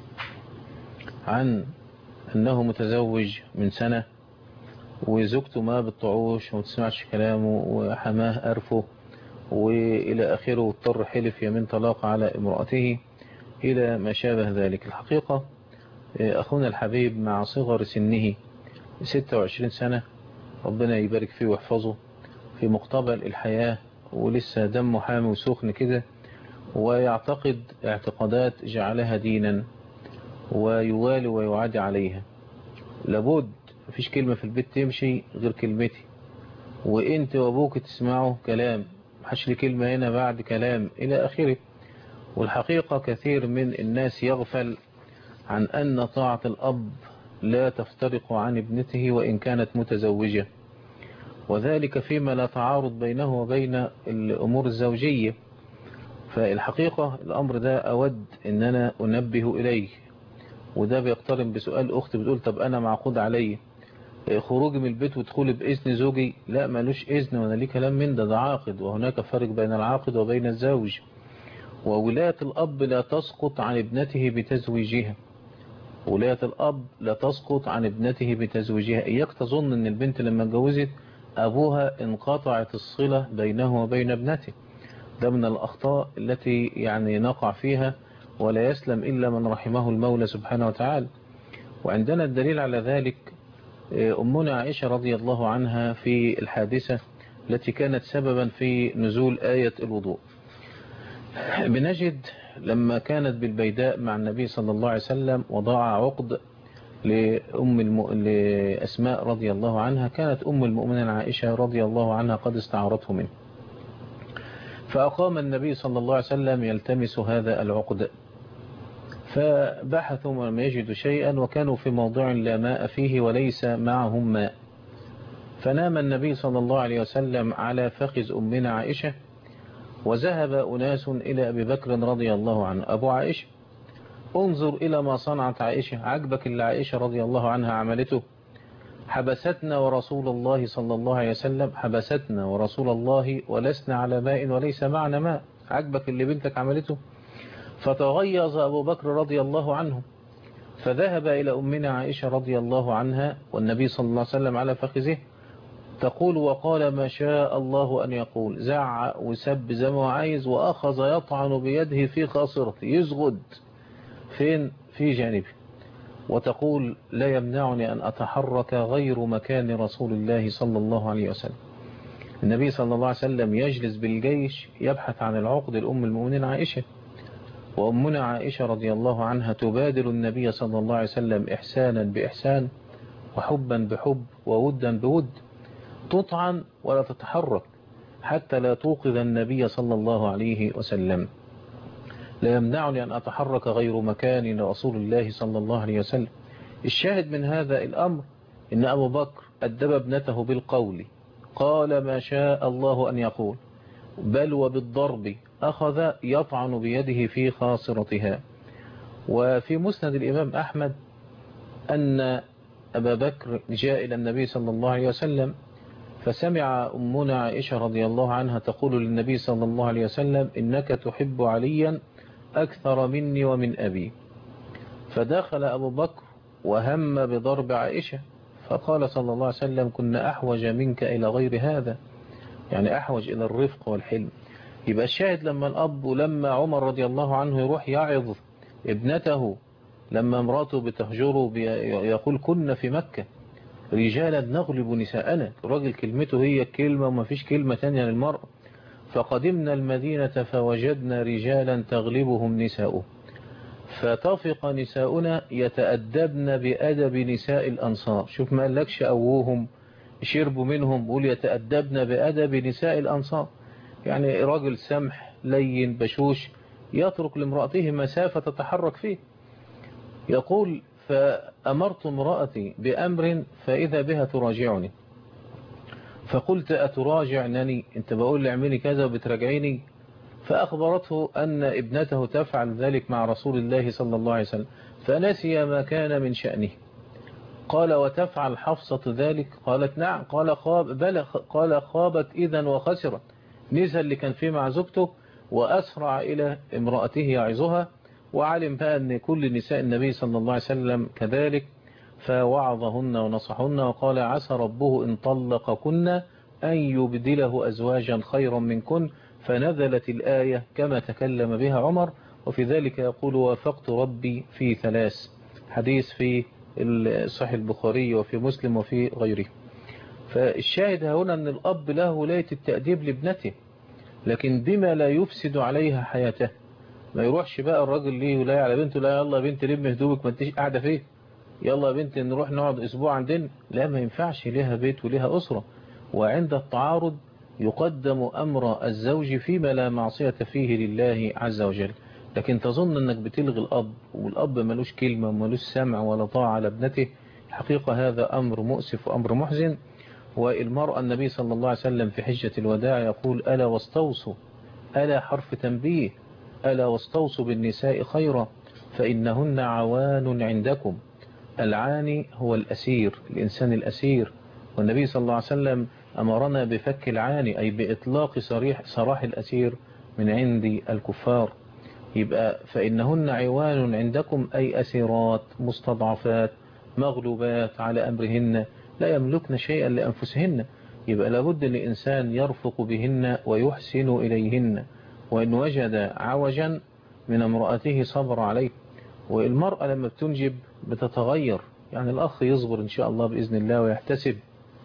عن أنه متزوج من سنة وزوجته ما بتطعوش وما تسمعش كلامه وحماه أرفه وإلى آخره واضطر حلف يمين طلاق على امرأته إلى ما شابه ذلك الحقيقة أخونا الحبيب مع صغر سنه 26 سنة ربنا يبارك فيه ويحفظه في مقتبل الحياة ولسه دمه حامي وسخن كده ويعتقد اعتقادات جعلها دينا ويوالي ويعادي عليها لابد مفيش كلمة في البيت تمشي غير كلمتي وانت وابوك تسمعوا كلام محش لي كلمة هنا بعد كلام إلى آخره والحقيقة كثير من الناس يغفل عن أن طاعة الأب لا تفترق عن ابنته وإن كانت متزوجة وذلك فيما لا تعارض بينه وبين الأمور الزوجية فالحقيقة الأمر ده أود أن أنا أنبه إليه وده بيقترن بسؤال أختي بتقول طب أنا معقود علي خروجي من البيت ودخولي بإذن زوجي لا مالوش إذن وانا ليه كلام من ده ده عاقد وهناك فرق بين العاقد وبين الزوج وولاية الأب لا تسقط عن ابنته بتزويجها ولاية الأب لا تسقط عن ابنته بتزويجها إياك تظن أن البنت لما اتجوزت أبوها انقطعت الصلة بينه وبين ابنته ده من الأخطاء التي يعني نقع فيها ولا يسلم إلا من رحمه المولى سبحانه وتعالى وعندنا الدليل على ذلك أمنا عائشة رضي الله عنها في الحادثة التي كانت سببا في نزول آية الوضوء بنجد لما كانت بالبيداء مع النبي صلى الله عليه وسلم وضاع عقد لأم الم... لأسماء رضي الله عنها كانت أم المؤمنين عائشة رضي الله عنها قد استعارته منه فأقام النبي صلى الله عليه وسلم يلتمس هذا العقد فبحثوا ولم يجدوا شيئا وكانوا في موضع لا ماء فيه وليس معهم ماء فنام النبي صلى الله عليه وسلم على فخذ أمنا عائشة وذهب أناس إلى أبي بكر رضي الله عنه أبو عائشة انظر إلى ما صنعت عائشة عجبك اللي عائشة رضي الله عنها عملته حبستنا ورسول الله صلى الله عليه وسلم حبستنا ورسول الله ولسنا على ماء وليس معنا ماء عجبك اللي بنتك عملته فتغيظ أبو بكر رضي الله عنه فذهب إلى أمنا عائشة رضي الله عنها والنبي صلى الله عليه وسلم على فخذه تقول وقال ما شاء الله أن يقول زعق وسب زي ما عايز وأخذ يطعن بيده في خاصرته يزغد فين في جانبه وتقول لا يمنعني أن أتحرك غير مكان رسول الله صلى الله عليه وسلم النبي صلى الله عليه وسلم يجلس بالجيش يبحث عن العقد الأم المؤمنين عائشة وأمنا عائشة رضي الله عنها تبادل النبي صلى الله عليه وسلم إحسانا بإحسان وحبا بحب وودا بود تطعن ولا تتحرك حتى لا توقظ النبي صلى الله عليه وسلم لا يمنعني أن أتحرك غير مكان رسول الله صلى الله عليه وسلم الشاهد من هذا الأمر إن أبو بكر أدب ابنته بالقول قال ما شاء الله أن يقول بل وبالضرب أخذ يطعن بيده في خاصرتها وفي مسند الإمام أحمد أن أبا بكر جاء إلى النبي صلى الله عليه وسلم فسمع أمنا عائشة رضي الله عنها تقول للنبي صلى الله عليه وسلم إنك تحب عليا أكثر مني ومن أبي فدخل أبو بكر وهم بضرب عائشة فقال صلى الله عليه وسلم كنا أحوج منك إلى غير هذا يعني أحوج إلى الرفق والحلم يبقى الشاهد لما الأب ولما عمر رضي الله عنه يروح يعظ ابنته لما امراته بتهجره يقول كنا في مكة رجالا نغلب نساءنا الراجل كلمته هي كلمة وما فيش كلمة تانية للمرأة فقدمنا المدينة فوجدنا رجالا تغلبهم نساؤه فتفق نساؤنا يتأدبن بأدب نساء الأنصار شوف ما قالكش أووهم شربوا منهم قول يتأدبن بأدب نساء الأنصار يعني راجل سمح لين بشوش يترك لامرأته مسافة تتحرك فيه يقول فأمرت امرأتي بأمر فإذا بها تراجعني فقلت أتراجعنني انت بقول لي اعملي كذا وبتراجعيني فأخبرته أن ابنته تفعل ذلك مع رسول الله صلى الله عليه وسلم فنسي ما كان من شأنه قال وتفعل حفصة ذلك قالت نعم قال خاب بل قال خابت إذا وخسرت نزل اللي كان فيه مع زوجته وأسرع إلى امرأته يعظها وعلم بقى أن كل نساء النبي صلى الله عليه وسلم كذلك فوعظهن ونصحهن وقال عسى ربه إن طلقكن أن يبدله أزواجا خيرا منكن فنزلت الآية كما تكلم بها عمر وفي ذلك يقول وافقت ربي في ثلاث حديث في صحيح البخاري وفي مسلم وفي غيره فالشاهد هنا أن الأب له ولاية التأديب لابنته لكن بما لا يفسد عليها حياته ما يروحش بقى الراجل ليه ولاية على بنته لا يلا يا بنت لم هدومك ما انتش قاعدة فيه يلا يا بنت نروح نقعد أسبوع عندنا لا ما ينفعش ليها بيت وليها أسرة وعند التعارض يقدم أمر الزوج فيما لا معصية فيه لله عز وجل لكن تظن أنك بتلغي الأب والأب ملوش كلمة وملوش سمع ولا طاعة على ابنته الحقيقة هذا أمر مؤسف وأمر محزن والمرأة النبي صلى الله عليه وسلم في حجة الوداع يقول ألا واستوصوا ألا حرف تنبيه ألا واستوصوا بالنساء خيرا فإنهن عوان عندكم العاني هو الأسير الإنسان الأسير والنبي صلى الله عليه وسلم أمرنا بفك العاني أي بإطلاق صريح سراح الأسير من عند الكفار يبقى فإنهن عوان عندكم أي أسيرات مستضعفات مغلوبات على أمرهن لا يملكن شيئا لأنفسهن يبقى لابد لإنسان يرفق بهن ويحسن إليهن وإن وجد عوجا من امرأته صبر عليه والمرأة لما بتنجب بتتغير يعني الأخ يصبر إن شاء الله بإذن الله ويحتسب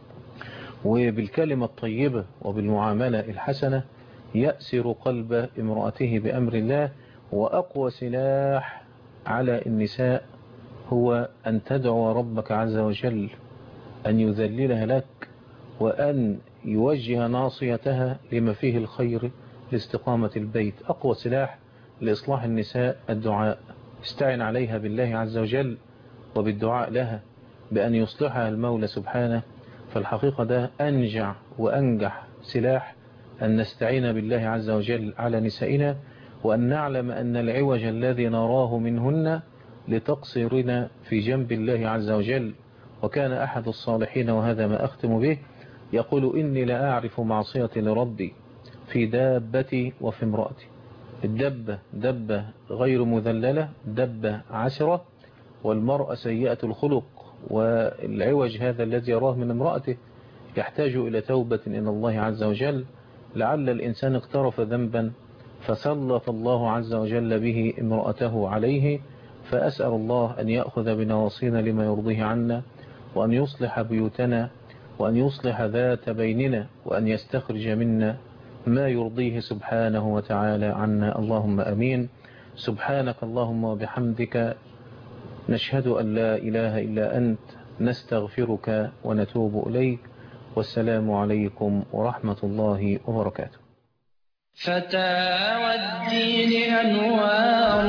وبالكلمة الطيبة وبالمعاملة الحسنة يأسر قلب امرأته بأمر الله وأقوى سلاح على النساء هو أن تدعو ربك عز وجل أن يذللها لك وأن يوجه ناصيتها لما فيه الخير لاستقامة البيت أقوى سلاح لإصلاح النساء الدعاء استعن عليها بالله عز وجل وبالدعاء لها بأن يصلحها المولى سبحانه فالحقيقة ده أنجع وأنجح سلاح أن نستعين بالله عز وجل على نسائنا وأن نعلم أن العوج الذي نراه منهن لتقصيرنا في جنب الله عز وجل وكان أحد الصالحين وهذا ما أختم به يقول إني لا أعرف معصية لربي في دابتي وفي امرأتي الدبة دبة غير مذللة دبة عسرة والمرأة سيئة الخلق والعوج هذا الذي يراه من امرأته يحتاج إلى توبة إلى الله عز وجل لعل الإنسان اقترف ذنبا فسلط الله عز وجل به امرأته عليه فأسأل الله أن يأخذ بنواصينا لما يرضيه عنا وأن يصلح بيوتنا وأن يصلح ذات بيننا وأن يستخرج منا ما يرضيه سبحانه وتعالى عنا اللهم أمين سبحانك اللهم وبحمدك نشهد أن لا إله إلا أنت نستغفرك ونتوب إليك والسلام عليكم ورحمة الله وبركاته فتاوى الدين أنوار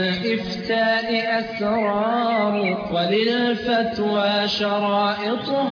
وللإفتاء أسرار وللفتوى شرائط